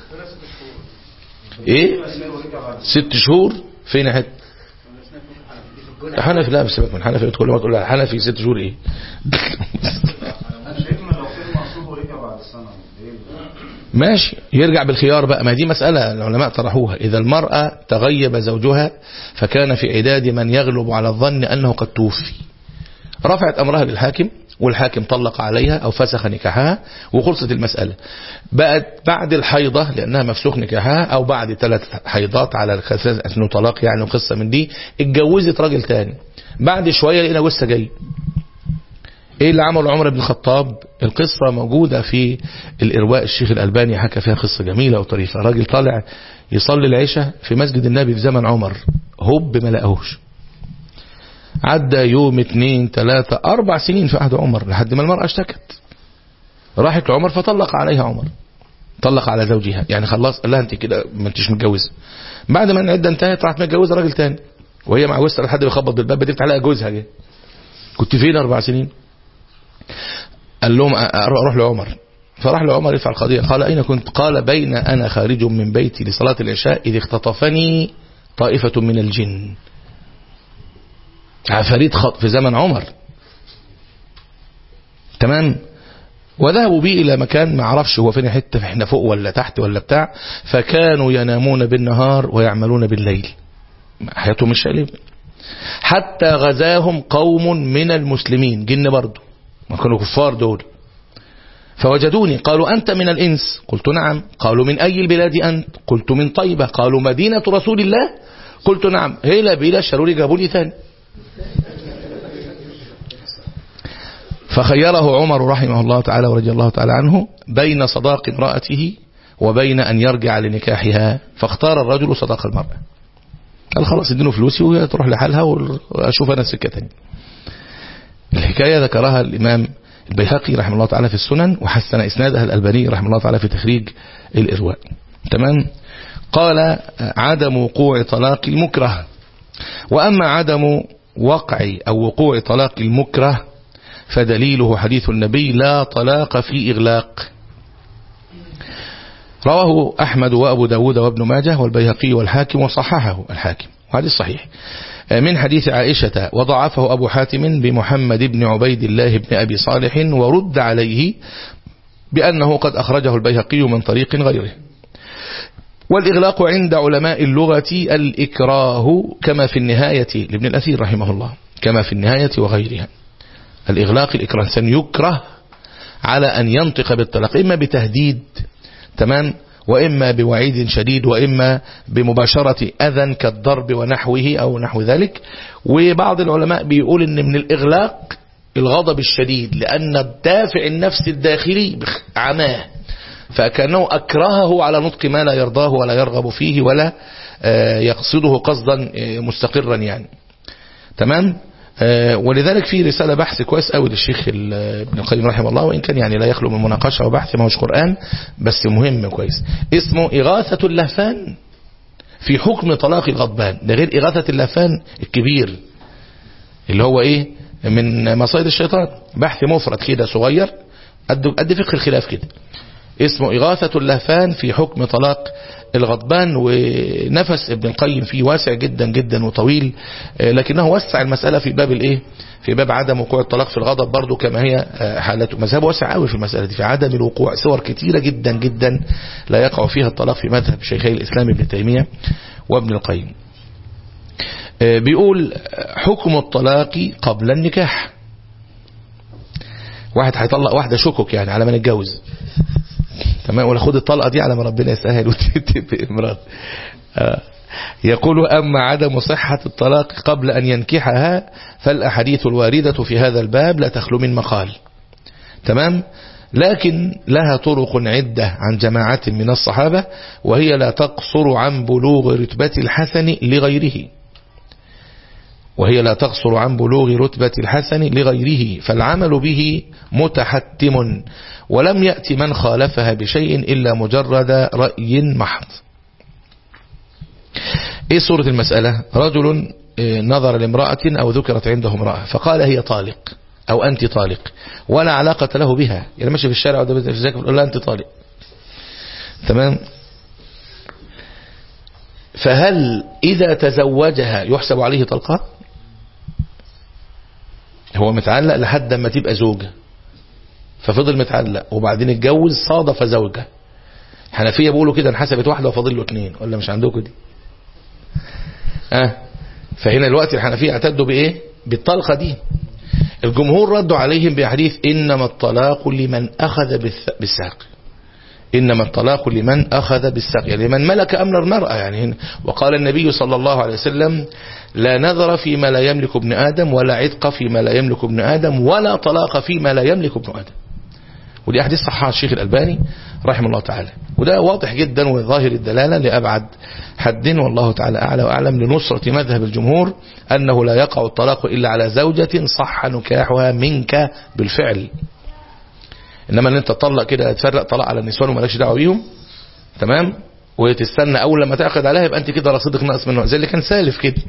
S1: ايه ست شهور فين حته حنفي لا بسيبك من حنفي كل ما تقول لها حنفي ست شهور ايه ماشي يرجع بالخيار بقى ما دي مسألة العلماء طرحوها إذا المرأة تغيب زوجها فكان في عداد من يغلب على الظن أنه قد توفي رفعت أمرها للحاكم والحاكم طلق عليها أو فسخ نكاحها وخلصت المسألة بقت بعد الحيضة لأنها مفسوخ نكاحها أو بعد ثلاث حيضات على الخساس أنه طلاق يعني وقصة من دي اتجوزت راجل تاني بعد شوية لقينا جوزها جاي ايه اللي عمله عمر بن الخطاب القصة موجودة في الإرواء الشيخ الألباني حكى فيها قصة جميلة وطريفة راجل طالع يصلي العشاء في مسجد النبي في زمن عمر هب ما لقاهوش عدى يوم اتنين تلاتة أربع سنين في عهد عمر لحد ما المرأة اشتكت راحت لعمر فطلق عليها عمر طلق على زوجها يعني خلاص قال لها انت كده ما انتش متجوزه بعد ما العده انتهت راحت متجوزه راجل تاني وهي مع وسط لحد بيخبط بالباب بتفتح عليها جوزها جه كنت فين اربع سنين قال لهم اروح لعمر فراح لعمر يفعل القضيه قال اين كنت قال بين انا خارج من بيتي لصلاه العشاء اذ اختطفني طائفه من الجن عفاريت خط في زمن عمر تمام وذهبوا بي إلى مكان ما عرفش هو فين حتة احنا فوق ولا تحت ولا بتاع فكانوا ينامون بالنهار ويعملون بالليل حياتهم مش قليل حتى غزاهم قوم من المسلمين جن برضو ما كانوا كفار دول فوجدوني قالوا أنت من الإنس قلت نعم قالوا من أي البلاد أنت قلت من طيبة قالوا مدينة رسول الله قلت نعم هيلا بيلا شروري جابوا لي ثاني فخيره عمر رحمه الله تعالى ورضي الله تعالى عنه بين صداق امرأته وبين أن يرجع لنكاحها فاختار الرجل صداق المرأة قال خلاص ادينه فلوسي وهي تروح لحالها واشوف انا سكه تاني الحكايه ذكرها الامام البيهقي رحمه الله تعالى في السنن وحسن اسنادها الالباني رحمه الله تعالى في تخريج الارواء تمام قال عدم وقوع طلاق المكره واما عدم وقع او وقوع طلاق المكره فدليله حديث النبي لا طلاق في إغلاق رواه أحمد وأبو داود وابن ماجه والبيهقي والحاكم وصححه الحاكم وهذا صحيح من حديث عائشة وضعفه أبو حاتم بمحمد بن عبيد الله بن أبي صالح ورد عليه بأنه قد أخرجه البيهقي من طريق غيره والإغلاق عند علماء اللغة الإكراه كما في النهاية لابن الأثير رحمه الله كما في النهاية وغيرها الإغلاق الإكراه الإنسان يكره على أن ينطق بالطلاق إما بتهديد تمام وإما بوعيد شديد وإما بمباشرة أذى كالضرب ونحوه أو نحو ذلك وبعض العلماء بيقول إن من الإغلاق الغضب الشديد لأن الدافع النفسي الداخلي عماه فكأنه أكرهه على نطق ما لا يرضاه ولا يرغب فيه ولا يقصده قصدا مستقرا يعني تمام آه، ولذلك في رسالة بحث كويس قوي للشيخ ال- ابن القيم رحمه الله وإن كان يعني لا يخلو من مناقشة وبحث ما هوش قرآن بس مهم كويس اسمه إغاثة اللهفان في حكم طلاق الغضبان ده غير إغاثة اللهفان الكبير اللي هو إيه من مصايد الشيطان بحث مفرد كده صغير قد قد فقه الخلاف كده اسمه إغاثة اللهفان في حكم طلاق الغضبان ونفس ابن القيم فيه واسع جدا جدا وطويل آه، لكنه وسع المسألة في باب الايه في باب عدم وقوع الطلاق في الغضب برضو كما هي آه، حالته مذهب واسع قوي في المسألة دي في عدم الوقوع صور كتيرة جدا جدا لا يقع فيها الطلاق في مذهب شيخي الإسلام ابن تيمية وابن القيم آه، بيقول حكم الطلاق قبل النكاح واحد هيطلق واحدة شكك يعني على ما نتجوز تمام ولا خد الطلقة دي على ما ربنا يسهل وتبقى امرأة آه. يقول أما عدم صحة الطلاق قبل أن ينكحها فالأحاديث الواردة في هذا الباب لا تخلو من مقال تمام لكن لها طرق عدة عن جماعة من الصحابة وهي لا تقصر عن بلوغ رتبة الحسن لغيره وهي لا تقصر عن بلوغ رتبة الحسن لغيره فالعمل به متحتم ولم يأتي من خالفها بشيء إلا مجرد رأي محض ايه صورة المسألة رجل آه، نظر لامرأة او ذكرت عنده امرأة فقال هي طالق او انت طالق ولا علاقة له بها يعني ماشي في الشارع وده في الزكاة بيقول لها انت طالق تمام فهل اذا تزوجها يحسب عليه طلقة هو متعلق لحد ما تبقى زوجة ففضل متعلق وبعدين اتجوز صادف زوجة حنفية بيقولوا كده انحسبت واحدة وفاضل له اتنين ولا مش عندكم دي اه فهنا الوقت الحنفية اعتدوا بايه بالطلقة دي الجمهور ردوا عليهم بحديث انما الطلاق لمن اخذ بالث- بالساق انما الطلاق لمن اخذ بالساق يعني لمن ملك امر المرأة يعني هنا. وقال النبي صلى الله عليه وسلم لا نذر فيما لا يملك ابن ادم ولا عتق فيما لا يملك ابن ادم ولا طلاق فيما لا يملك ابن ادم ودي أحاديث صحها الشيخ الألباني رحمه الله تعالى وده واضح جدا وظاهر الدلالة لأبعد حد والله تعالى أعلى وأعلم لنصرة مذهب الجمهور أنه لا يقع الطلاق إلا على زوجة صح نكاحها منك بالفعل إنما أن أنت تطلق كده تفرق طلاق على النسوان ومالكش دعوة بيهم تمام وتستنى أول لما تعقد عليها يبقى أنت كده رصيدك ناقص منه زي اللي كان سالف كده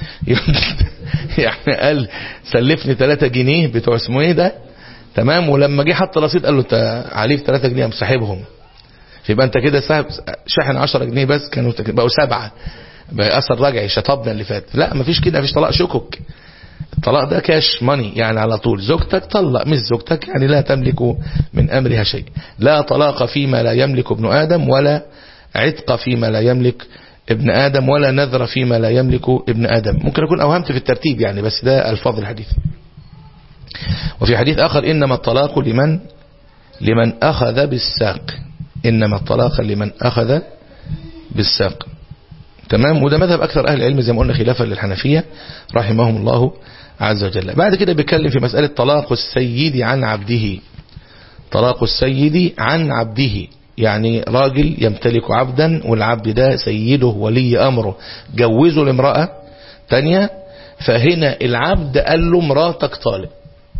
S1: يعني قال سلفني 3 جنيه بتوع اسمه ايه ده تمام ولما جه حط رصيد قال له انت عليك 3 جنيه مسحبهم يبقى انت كده سحب شاحن 10 جنيه بس كانوا بقوا سبعة بقى اثر رجعي شطبنا اللي فات لا مفيش كده مفيش طلاق شكك الطلاق ده كاش ماني يعني على طول زوجتك طلق مش زوجتك يعني لا تملك من امرها شيء لا طلاق فيما لا يملك ابن ادم ولا عتق فيما لا يملك ابن ادم ولا نذر فيما لا يملك ابن ادم ممكن اكون اوهمت في الترتيب يعني بس ده الفاظ الحديث وفي حديث آخر إنما الطلاق لمن لمن أخذ بالساق إنما الطلاق لمن أخذ بالساق تمام وده مذهب أكثر أهل العلم زي ما قلنا خلافا للحنفية رحمهم الله عز وجل بعد كده بيتكلم في مسألة طلاق السيد عن عبده طلاق السيد عن عبده يعني راجل يمتلك عبدا والعبد ده سيده ولي أمره جوزه لامرأة تانية فهنا العبد قال له مراتك طالق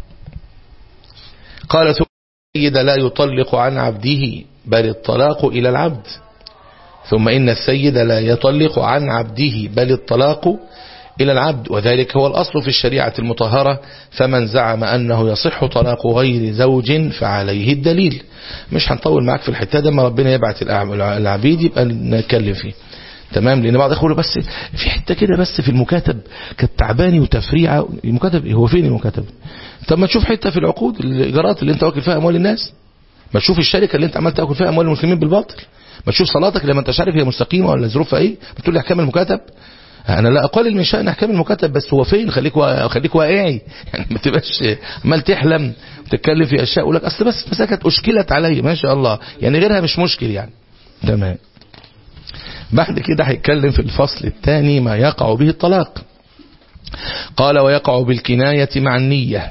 S1: قال ثم السيد لا يطلق عن عبده بل الطلاق إلى العبد ثم إن السيد لا يطلق عن عبده بل الطلاق إلى العبد وذلك هو الأصل في الشريعة المطهرة فمن زعم أنه يصح طلاق غير زوج فعليه الدليل مش هنطول معاك في الحتة ده ما ربنا يبعت العبيد يبقى نتكلم فيه تمام لان بعض اخوه بس في حته كده بس في المكاتب كانت تعباني وتفريعه المكاتب هو فين المكاتب طب ما تشوف حته في العقود الايجارات اللي انت واكل فيها اموال الناس ما تشوف الشركه اللي انت عمال تاكل فيها اموال المسلمين بالباطل ما تشوف صلاتك لما انت مش عارف هي مستقيمه ولا ظروفها ايه بتقول لي احكام المكاتب انا لا اقلل من شان احكام المكاتب بس هو فين خليك وا... خليك واقعي يعني ما تبقاش عمال تحلم وتتكلم في اشياء يقول لك اصل بس مسكت اشكلت علي ما شاء الله يعني غيرها مش مشكل يعني تمام بعد كده هيتكلم في الفصل الثاني ما يقع به الطلاق قال ويقع بالكناية مع النية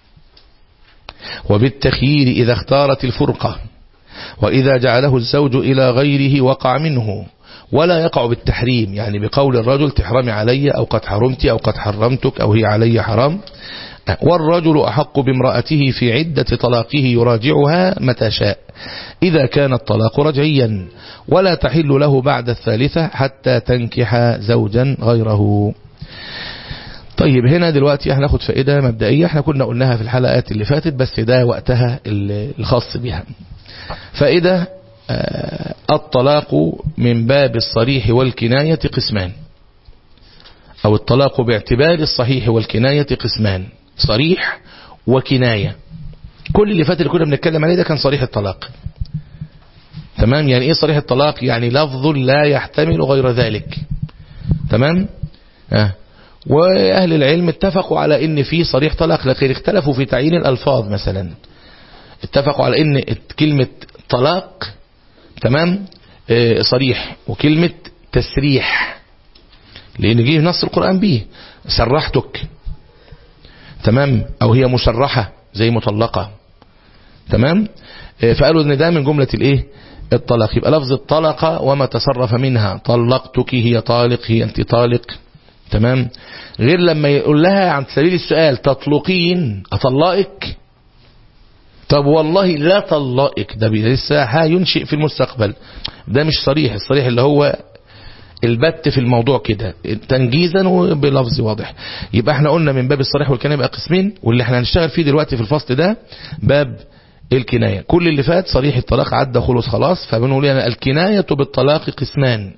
S1: وبالتخيير إذا اختارت الفرقة وإذا جعله الزوج إلى غيره وقع منه ولا يقع بالتحريم يعني بقول الرجل تحرمي علي أو قد حرمت أو قد حرمتك أو هي علي حرام والرجل أحق بامرأته في عدة طلاقه يراجعها متى شاء إذا كان الطلاق رجعيا ولا تحل له بعد الثالثة حتى تنكح زوجا غيره طيب هنا دلوقتي احنا ناخد فائدة مبدئية احنا كنا قلناها في الحلقات اللي فاتت بس ده وقتها الخاص بها فائدة الطلاق من باب الصريح والكناية قسمان أو الطلاق باعتبار الصحيح والكناية قسمان صريح وكناية كل اللي فات اللي كنا بنتكلم عليه ده كان صريح الطلاق تمام يعني ايه صريح الطلاق يعني لفظ لا يحتمل غير ذلك تمام آه. واهل العلم اتفقوا على ان في صريح طلاق لكن اختلفوا في تعيين الالفاظ مثلا اتفقوا على ان كلمة طلاق تمام آه صريح وكلمة تسريح لان جه نص القرآن به سرحتك تمام او هي مشرحة زي مطلقة تمام فقالوا ان ده من جملة الايه الطلاق يبقى لفظ الطلقة وما تصرف منها طلقتك هي طالق هي انت طالق تمام غير لما يقول لها عن سبيل السؤال تطلقين اطلقك طب والله لا طلقك ده لسه هينشئ في المستقبل ده مش صريح الصريح اللي هو البت في الموضوع كده تنجيزا وبلفظ واضح يبقى احنا قلنا من باب الصريح والكناية بقى قسمين واللي احنا هنشتغل فيه دلوقتي في الفصل ده باب الكناية كل اللي فات صريح الطلاق عدى خلص خلاص فبنقول يعني الكناية بالطلاق قسمان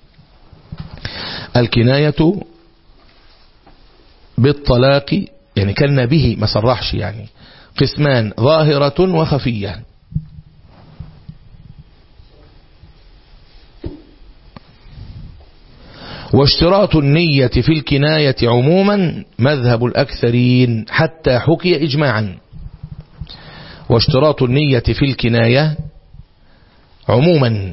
S1: الكناية بالطلاق يعني كان به ما صرحش يعني قسمان ظاهرة وخفية واشتراط النية في الكناية عموما مذهب الأكثرين حتى حكي إجماعا واشتراط النية في الكناية عموما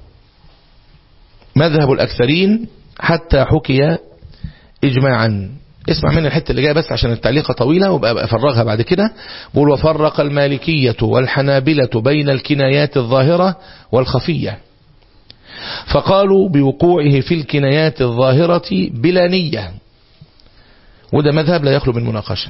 S1: مذهب الأكثرين حتى حكي إجماعا اسمع من الحتة اللي جاية بس عشان التعليقة طويلة وبقى أفرغها بعد كده بقول وفرق المالكية والحنابلة بين الكنايات الظاهرة والخفية فقالوا بوقوعه في الكنايات الظاهرة بلا نية وده مذهب لا يخلو من مناقشة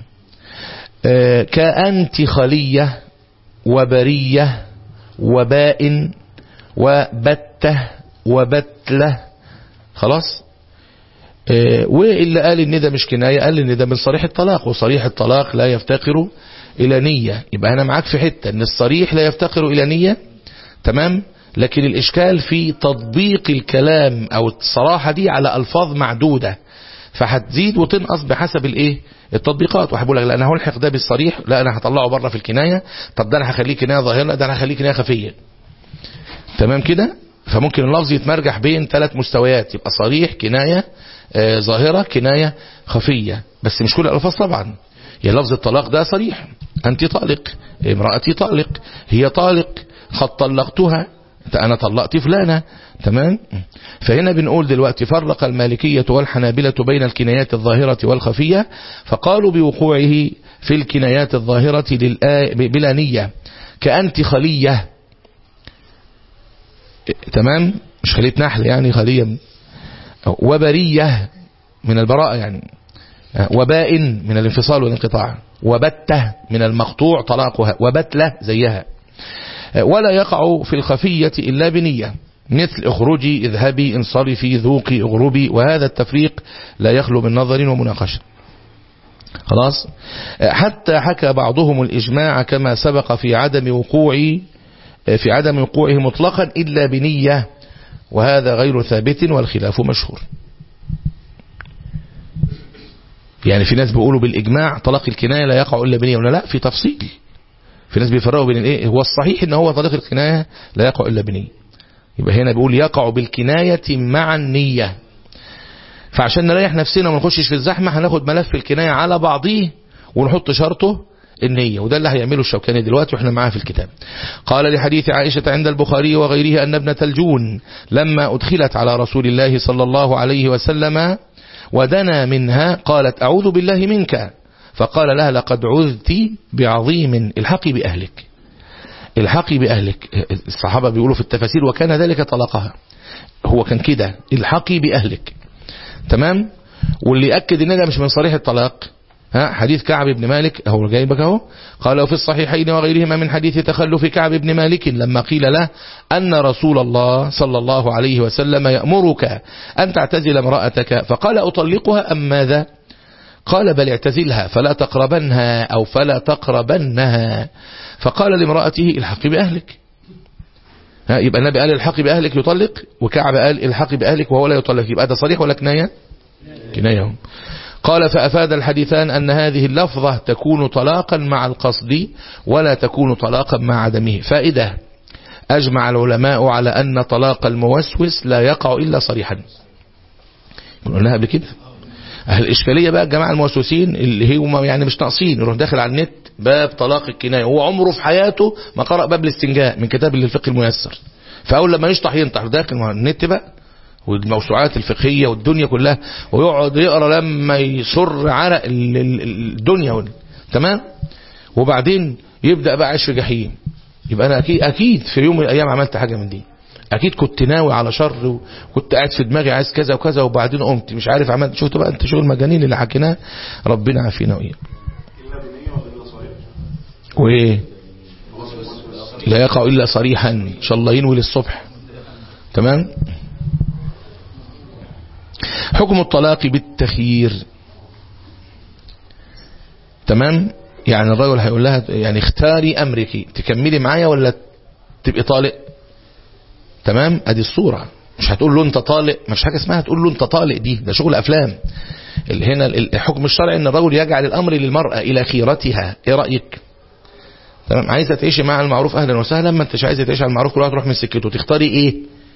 S1: كأنت خلية وبرية وباء وبتة وبتلة خلاص واللي قال ان ده مش كناية قال ان ده من صريح الطلاق وصريح الطلاق لا يفتقر الى نية يبقى انا معاك في حتة ان الصريح لا يفتقر الى نية تمام لكن الإشكال في تطبيق الكلام أو الصراحة دي على ألفاظ معدودة فهتزيد وتنقص بحسب الايه التطبيقات واحد بيقول لك لا انا هلحق ده بالصريح لا انا هطلعه بره في الكنايه طب ده انا هخليه كنايه ظاهره لا ده انا هخليه كنايه خفيه تمام كده فممكن اللفظ يتمرجح بين ثلاث مستويات يبقى صريح كنايه آه ظاهره كنايه خفيه بس مش كل الالفاظ طبعا يعني لفظ الطلاق ده صريح انت طالق امرأتي طالق هي طالق قد طلقتها أنا طلقت فلانة تمام فهنا بنقول دلوقتي فرق المالكية والحنابلة بين الكنايات الظاهرة والخفية فقالوا بوقوعه في الكنايات الظاهرة بلا نية كأنت خلية تمام مش خلية نحل يعني خلية وبرية من البراءة يعني وباء من الانفصال والانقطاع وبتة من المقطوع طلاقها وبتلة زيها ولا يقع في الخفية إلا بنية مثل اخرجي اذهبي انصرفي ذوقي اغربي وهذا التفريق لا يخلو من نظر ومناقشة خلاص حتى حكى بعضهم الإجماع كما سبق في عدم وقوع في عدم وقوعه مطلقا إلا بنية وهذا غير ثابت والخلاف مشهور يعني في ناس بيقولوا بالإجماع طلاق الكناية لا يقع إلا بنية ولا لا في تفصيل في ناس بيفرقوا بين الايه هو الصحيح ان هو طلاق الكناية لا يقع إلا بنية يبقى هنا بيقول يقع بالكناية مع النية فعشان نريح نفسنا وما نخشش في الزحمة هناخد ملف الكناية على بعضيه ونحط شرطه النية وده اللي هيعمله الشوكاني دلوقتي واحنا معاه في الكتاب قال لحديث عائشة عند البخاري وغيره أن ابنة الجون لما أدخلت على رسول الله صلى الله عليه وسلم ودنا منها قالت أعوذ بالله منك فقال لها لقد عذت بعظيم الحقي بأهلك الحقي بأهلك الصحابة بيقولوا في التفاسير وكان ذلك طلقها هو كان كده الحقي بأهلك تمام واللي يأكد ان ده مش من صريح الطلاق ها حديث كعب بن مالك هو جايبك اهو قال في الصحيحين وغيرهما من حديث تخلف كعب بن مالك لما قيل له أن رسول الله صلى الله عليه وسلم يأمرك أن تعتزل امرأتك فقال أطلقها أم ماذا قال بل اعتزلها فلا تقربنها أو فلا تقربنها فقال لامرأته الحق بأهلك ها يبقى النبي قال الحق بأهلك يطلق وكعب قال الحق بأهلك وهو لا يطلق يبقى ده صريح ولا كناية كناية قال فأفاد الحديثان أن هذه اللفظة تكون طلاقا مع القصد ولا تكون طلاقا مع عدمه فائدة أجمع العلماء على أن طلاق الموسوس لا يقع إلا صريحا قلنا قبل كده أهل الإشكالية بقى الجماعة الموسوسين اللي هم يعني مش ناقصين يروح داخل على النت باب طلاق الكناية هو عمره في حياته ما قرأ باب الاستنجاء من كتاب الفقه الميسر فأول لما يشطح ينطح داخل مع النت بقى والموسوعات الفقهية والدنيا كلها ويقعد يقرأ لما يصر عرق الدنيا تمام وبعدين يبدأ بقى عيش في جحيم يبقى أنا أكيد, أكيد في يوم من الأيام عملت حاجة من دي اكيد كنت ناوي على شر وكنت قاعد في دماغي عايز كذا وكذا وبعدين قمت مش عارف عملت شفت بقى انت شغل المجانين اللي حكيناه ربنا عافينا واياك وايه لا يقع الا صريحا ان شاء الله ينوي للصبح تمام حكم الطلاق بالتخيير تمام يعني الرجل هيقول لها يعني اختاري امرك تكملي معايا ولا تبقي طالق تمام ادي الصورة مش هتقول له انت طالق مش حاجة اسمها تقول له انت طالق دي ده شغل افلام هنا الحكم الشرعي ان الرجل يجعل الامر للمرأة الى خيرتها ايه رأيك تمام عايزة تعيشي مع المعروف اهلا وسهلا ما انتش عايزة تعيشي على المعروف كل واحد تروح من سكته تختاري ايه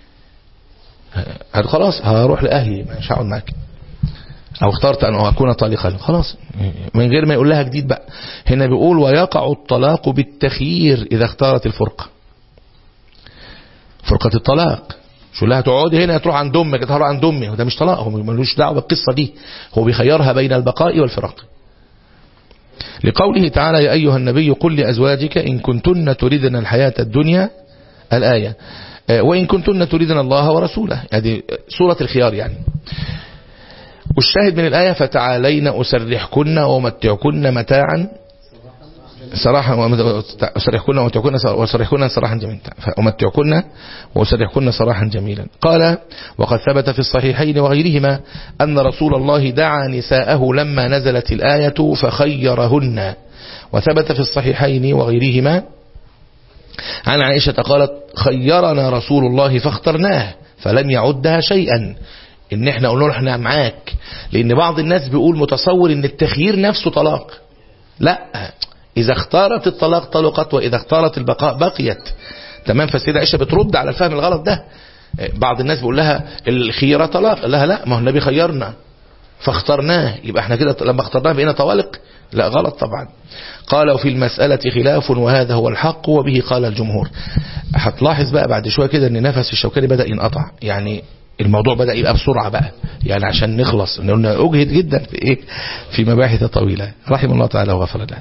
S1: خلاص هروح لاهلي مش هقعد معاك او اخترت ان اكون طالقا خلاص من غير ما يقول لها جديد بقى هنا بيقول ويقع الطلاق بالتخيير اذا اختارت الفرقه فرقة الطلاق شو لها تقعدي هنا تروح عند امك تروح عند امي وده مش طلاق هو ملوش دعوه بالقصه دي هو بيخيرها بين البقاء والفراق لقوله تعالى يا ايها النبي قل لازواجك ان كنتن تريدن الحياه الدنيا الايه وان كنتن تريدن الله ورسوله هذه سوره الخيار يعني والشاهد من الايه فتعالين اسرحكن ومتعكن متاعا سراحا وسرحكن ومتعكن وسرحكن سراحا جميلا ومتعكن وسرحكن سراحا جميلا قال وقد ثبت في الصحيحين وغيرهما أن رسول الله دعا نساءه لما نزلت الآية فخيرهن وثبت في الصحيحين وغيرهما عن عائشة قالت خيرنا رسول الله فاخترناه فلم يعدها شيئا ان احنا قلنا له احنا معاك لان بعض الناس بيقول متصور ان التخيير نفسه طلاق لا إذا اختارت الطلاق طلقت وإذا اختارت البقاء بقيت تمام فالسيدة عائشة بترد على الفهم الغلط ده بعض الناس بيقول لها الخيرة طلاق لها لا ما هو النبي خيرنا فاخترناه يبقى احنا كده لما اخترناه بقينا طوالق لا غلط طبعا قال وفي المسألة خلاف وهذا هو الحق وبه قال الجمهور هتلاحظ بقى بعد شوية كده ان نفس الشوكاني بدأ ينقطع يعني الموضوع بدأ يبقى بسرعة بقى يعني عشان نخلص قلنا اجهد جدا في ايه في مباحث طويلة رحم الله تعالى وغفر له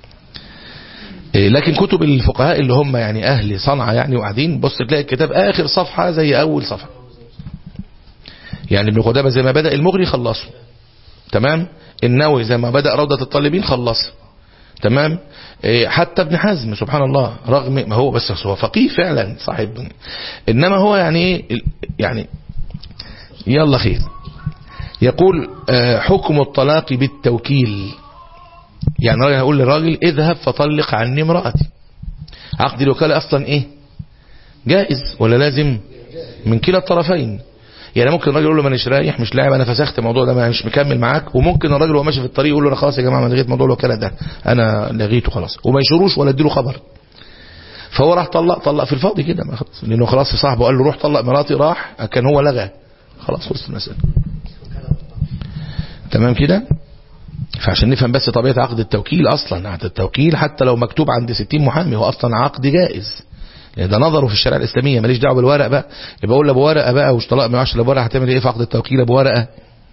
S1: لكن كتب الفقهاء اللي هم يعني أهل صنعة يعني وقاعدين بص تلاقي الكتاب آخر صفحة زي أول صفحة يعني ابن قدامة زي ما بدأ المغني خلصه تمام النووي زي ما بدأ روضة الطالبين خلصه تمام حتى ابن حزم سبحان الله رغم ما هو بس هو فقيه فعلا صاحب إنما هو يعني يعني يلا خير يقول حكم الطلاق بالتوكيل يعني راجل هيقول للراجل اذهب فطلق عني امرأتي عقد الوكالة اصلا ايه جائز ولا لازم من كلا الطرفين يعني ممكن الراجل يقول له مانيش رايح مش لاعب انا فسخت الموضوع ده مش مكمل معاك وممكن الراجل وهو ماشي في الطريق يقول له انا خلاص يا جماعه انا لغيت موضوع الوكاله ده انا لغيته خلاص وما يشروش ولا اديله خبر فهو راح طلق طلق في الفاضي كده ما خلاص لانه خلاص صاحبه قال له روح طلق مراتي راح كان هو لغى خلاص خلصت المساله تمام كده فعشان نفهم بس طبيعة عقد التوكيل أصلا عقد التوكيل حتى لو مكتوب عند 60 محامي هو أصلا عقد جائز يعني ده نظره في الشريعة الإسلامية ماليش دعوه بالورق بقى يبقى أقول أبو ورقة بقى وش طلاق 110 أبو ورقة هتعمل إيه في عقد التوكيل أبو ورقة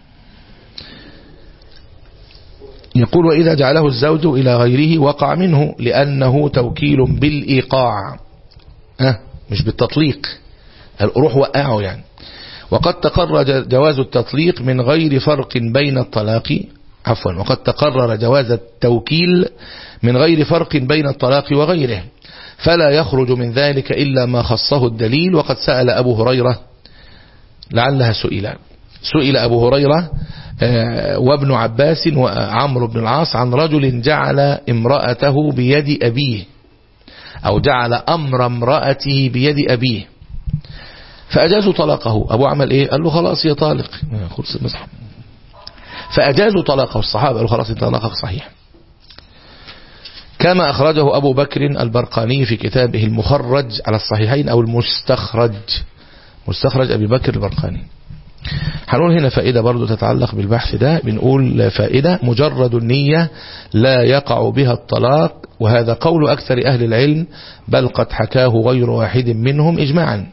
S1: يقول وإذا جعله الزوج إلى غيره وقع منه لأنه توكيل بالإيقاع أه مش بالتطليق روح وقعه يعني وقد تقرر جواز التطليق من غير فرق بين الطلاق عفوا وقد تقرر جواز التوكيل من غير فرق بين الطلاق وغيره فلا يخرج من ذلك إلا ما خصه الدليل وقد سأل أبو هريرة لعلها سئل سئل أبو هريرة وابن عباس وعمرو بن العاص عن رجل جعل امرأته بيد أبيه أو جعل أمر امرأته بيد أبيه فأجازوا طلاقه أبو عمل إيه قال له خلاص يا طالق خلص المسح فأجازوا طلاقه الصحابة قالوا خلاص طلاقك صحيح كما أخرجه أبو بكر البرقاني في كتابه المخرج على الصحيحين أو المستخرج مستخرج أبي بكر البرقاني هنقول هنا فائدة برضو تتعلق بالبحث ده بنقول فائدة مجرد النية لا يقع بها الطلاق وهذا قول أكثر أهل العلم بل قد حكاه غير واحد منهم إجماعا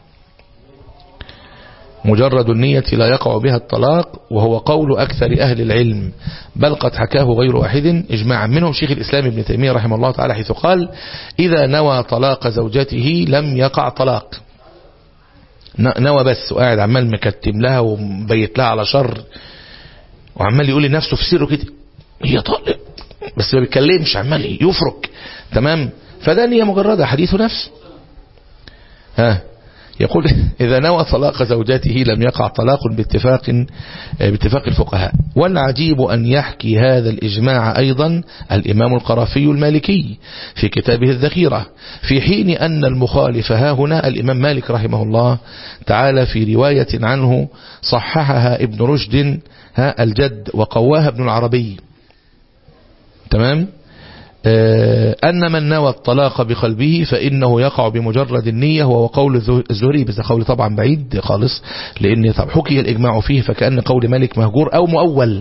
S1: مجرد النية لا يقع بها الطلاق وهو قول أكثر أهل العلم بل قد حكاه غير واحد إجماعا منهم شيخ الإسلام ابن تيمية رحمه الله تعالى حيث قال إذا نوى طلاق زوجته لم يقع طلاق نوى بس وقاعد عمال مكتم لها ومبيت لها على شر وعمال يقول لنفسه في سره كده هي طالق بس ما بيتكلمش عمال يفرك تمام فده نية مجردة حديث نفس ها يقول إذا نوى طلاق زوجته لم يقع طلاق باتفاق باتفاق الفقهاء والعجيب أن يحكي هذا الإجماع أيضا الإمام القرافي المالكي في كتابه الذخيرة في حين أن المخالف ها هنا الإمام مالك رحمه الله تعالى في رواية عنه صححها ابن رشد ها الجد وقواها ابن العربي تمام أن من نوى الطلاق بقلبه فإنه يقع بمجرد النية وهو قول الزهري بس قول طبعا بعيد خالص لأن طب حكي الإجماع فيه فكأن قول مالك مهجور أو مؤول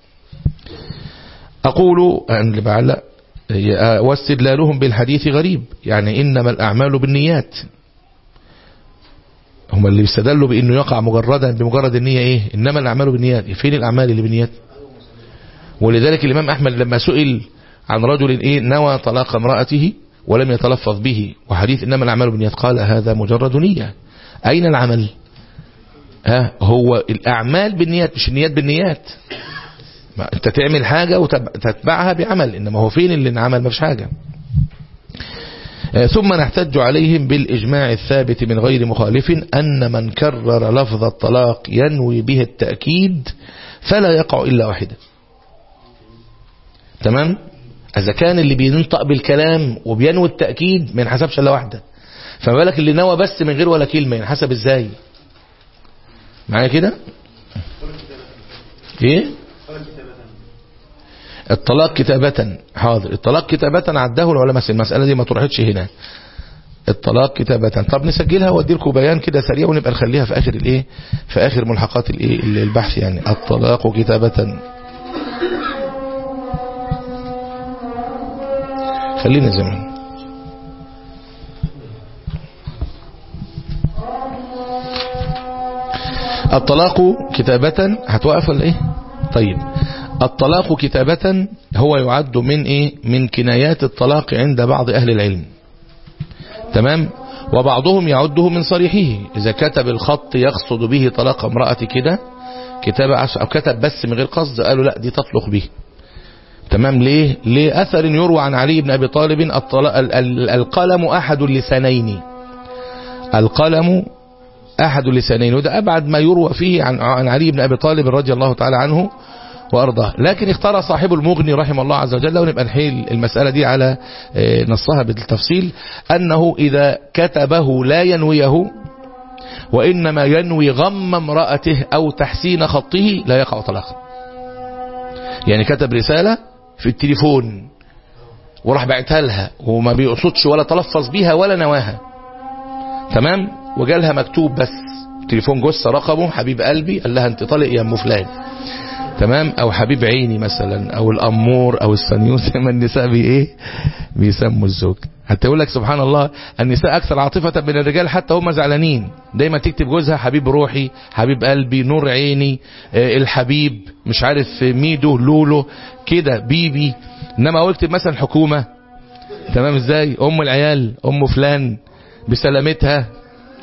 S1: أقول أن بعلق واستدلالهم بالحديث غريب يعني إنما الأعمال بالنيات هم اللي استدلوا بأنه يقع مجردا بمجرد النية إيه إنما الأعمال بالنيات فين الأعمال اللي بالنيات ولذلك الإمام أحمد لما سئل عن رجل إيه نوى طلاق امرأته ولم يتلفظ به وحديث إنما الأعمال بالنيات قال هذا مجرد نية أين العمل ها هو الأعمال بالنيات مش النيات بالنيات ما أنت تعمل حاجة وتتبعها بعمل إنما هو فين اللي انعمل ما فيش حاجة ثم نحتج عليهم بالإجماع الثابت من غير مخالف أن من كرر لفظ الطلاق ينوي به التأكيد فلا يقع إلا واحدا تمام إذا كان اللي بينطق بالكلام وبينوي التأكيد ما ينحسبش إلا واحدة فما بالك اللي نوى بس من غير ولا كلمة ينحسب إزاي معايا كده إيه الطلاق كتابة حاضر الطلاق كتابة عده العلماء المسألة دي ما طرحتش هنا الطلاق كتابة طب نسجلها وادي لكم بيان كده سريع ونبقى نخليها في اخر الايه في اخر ملحقات الايه البحث يعني الطلاق كتابة خلينا زمان الطلاق كتابة هتوقف ولا ايه طيب الطلاق كتابة هو يعد من ايه من كنايات الطلاق عند بعض اهل العلم تمام وبعضهم يعده من صريحه اذا كتب الخط يقصد به طلاق امرأة كده كتابة او كتب بس من غير قصد قالوا لا دي تطلق به تمام ليه لأثر يروى عن علي بن أبي طالب القلم أحد اللسانين القلم أحد اللسانين وده أبعد ما يروى فيه عن عن علي بن أبي طالب رضي الله تعالى عنه وأرضاه لكن اختار صاحب المغني رحمه الله عز وجل ونبقى نحيل المسألة دي على نصها بالتفصيل أنه إذا كتبه لا ينويه وإنما ينوي غم امرأته أو تحسين خطه لا يقع طلاقا يعني كتب رسالة في التليفون وراح بعتها لها وما بيقصدش ولا تلفظ بيها ولا نواها تمام وجالها مكتوب بس تليفون جثة رقمه حبيب قلبي قال لها انت طالق يا ام فلان تمام او حبيب عيني مثلا او الامور او السنيوس ما النساء بي ايه بيسموا الزوج حتى يقول لك سبحان الله النساء اكثر عاطفة من الرجال حتى هم زعلانين دايما تكتب جوزها حبيب روحي حبيب قلبي نور عيني آه الحبيب مش عارف ميدو لولو كده بيبي انما قلت مثلا حكومة تمام ازاي ام العيال ام فلان بسلامتها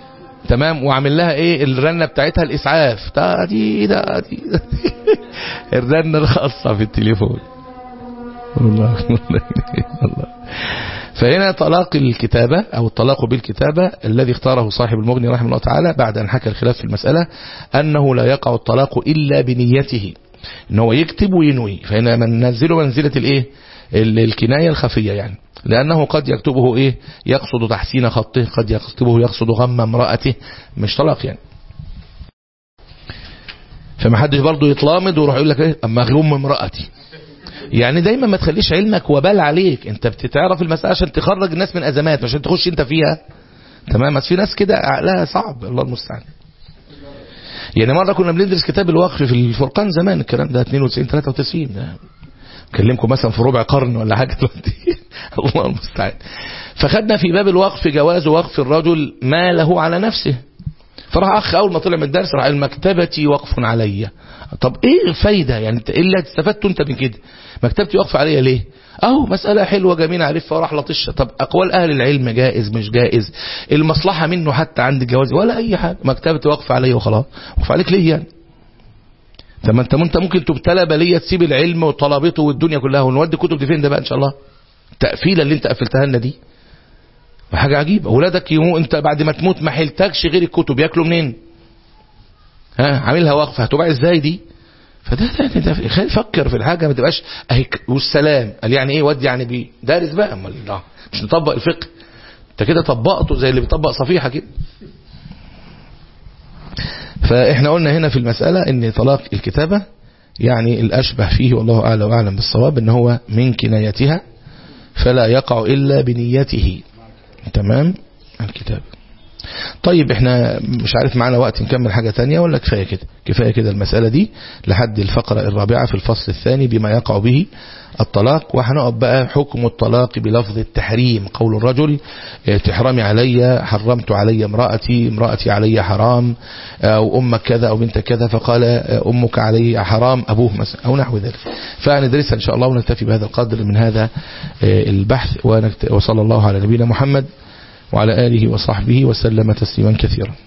S1: تمام وعامل لها ايه الرنة بتاعتها الاسعاف ده دي ده دي, ده دي. الرنة الخاصة في التليفون والله الله فهنا طلاق الكتابة أو الطلاق بالكتابة الذي اختاره صاحب المغني رحمه الله تعالى بعد أن حكى الخلاف في المسألة أنه لا يقع الطلاق إلا بنيته إن هو يكتب وينوي فهنا من ننزله منزلة الإيه الكناية الخفية يعني لأنه قد يكتبه إيه يقصد تحسين خطه قد يكتبه يقصد غم امرأته مش طلاق يعني فما حدش برضه يتلامض ويروح يقول لك ايه اما غم امرأتي يعني دايما ما تخليش علمك وبال عليك انت بتتعرف المسألة عشان تخرج الناس من ازمات مش عشان تخش انت فيها تمام بس في ناس كده عقلها صعب الله المستعان يعني مرة كنا بندرس كتاب الوقف في الفرقان زمان الكلام ده 92 93 ده اكلمكم مثلا في ربع قرن ولا حاجة دلوقتي الله المستعان فخدنا في باب الوقف جواز وقف الرجل ما له على نفسه فراح اخ اول ما طلع من الدرس راح المكتبة وقف عليا طب ايه الفايدة يعني انت ايه اللي استفدت انت من كده مكتبتي وقف عليا ليه اهو مسألة حلوة جميلة عارفها وراح لطشها طب اقوال اهل العلم جائز مش جائز المصلحة منه حتى عند الجواز ولا اي حاجة مكتبتي وقف عليا وخلاص وقف عليك ليه يعني طب ما انت انت ممكن تبتلى بلية تسيب العلم وطلبته والدنيا كلها ونودي كتب دي فين ده بقى ان شاء الله التقفيله اللي انت قفلتها لنا دي حاجة عجيبة اولادك يمو انت بعد ما تموت ما حيلتكش غير الكتب ياكلوا منين ها عاملها وقفه هتباع ازاي دي فده ده ده خلي فكر في الحاجه ما تبقاش اهي والسلام قال يعني ايه ودي يعني بيه دارس بقى امال لا مش نطبق الفقه انت كده طبقته زي اللي بيطبق صفيحه كده فاحنا قلنا هنا في المسألة ان طلاق الكتابة يعني الاشبه فيه والله اعلى واعلم بالصواب ان هو من كنايتها فلا يقع الا بنيته تمام الكتاب طيب احنا مش عارف معنا وقت نكمل حاجة تانية ولا كفاية كده كفاية كده المسألة دي لحد الفقرة الرابعة في الفصل الثاني بما يقع به الطلاق وهنقف بقى حكم الطلاق بلفظ التحريم قول الرجل تحرمي علي حرمت علي امرأتي امرأتي علي حرام أو أمك كذا أو بنت كذا فقال أمك علي حرام أبوه مثلا أو نحو ذلك فندرسها إن شاء الله ونكتفي بهذا القدر من هذا البحث وصلى الله على نبينا محمد وعلى آله وصحبه وسلم تسليما كثيرا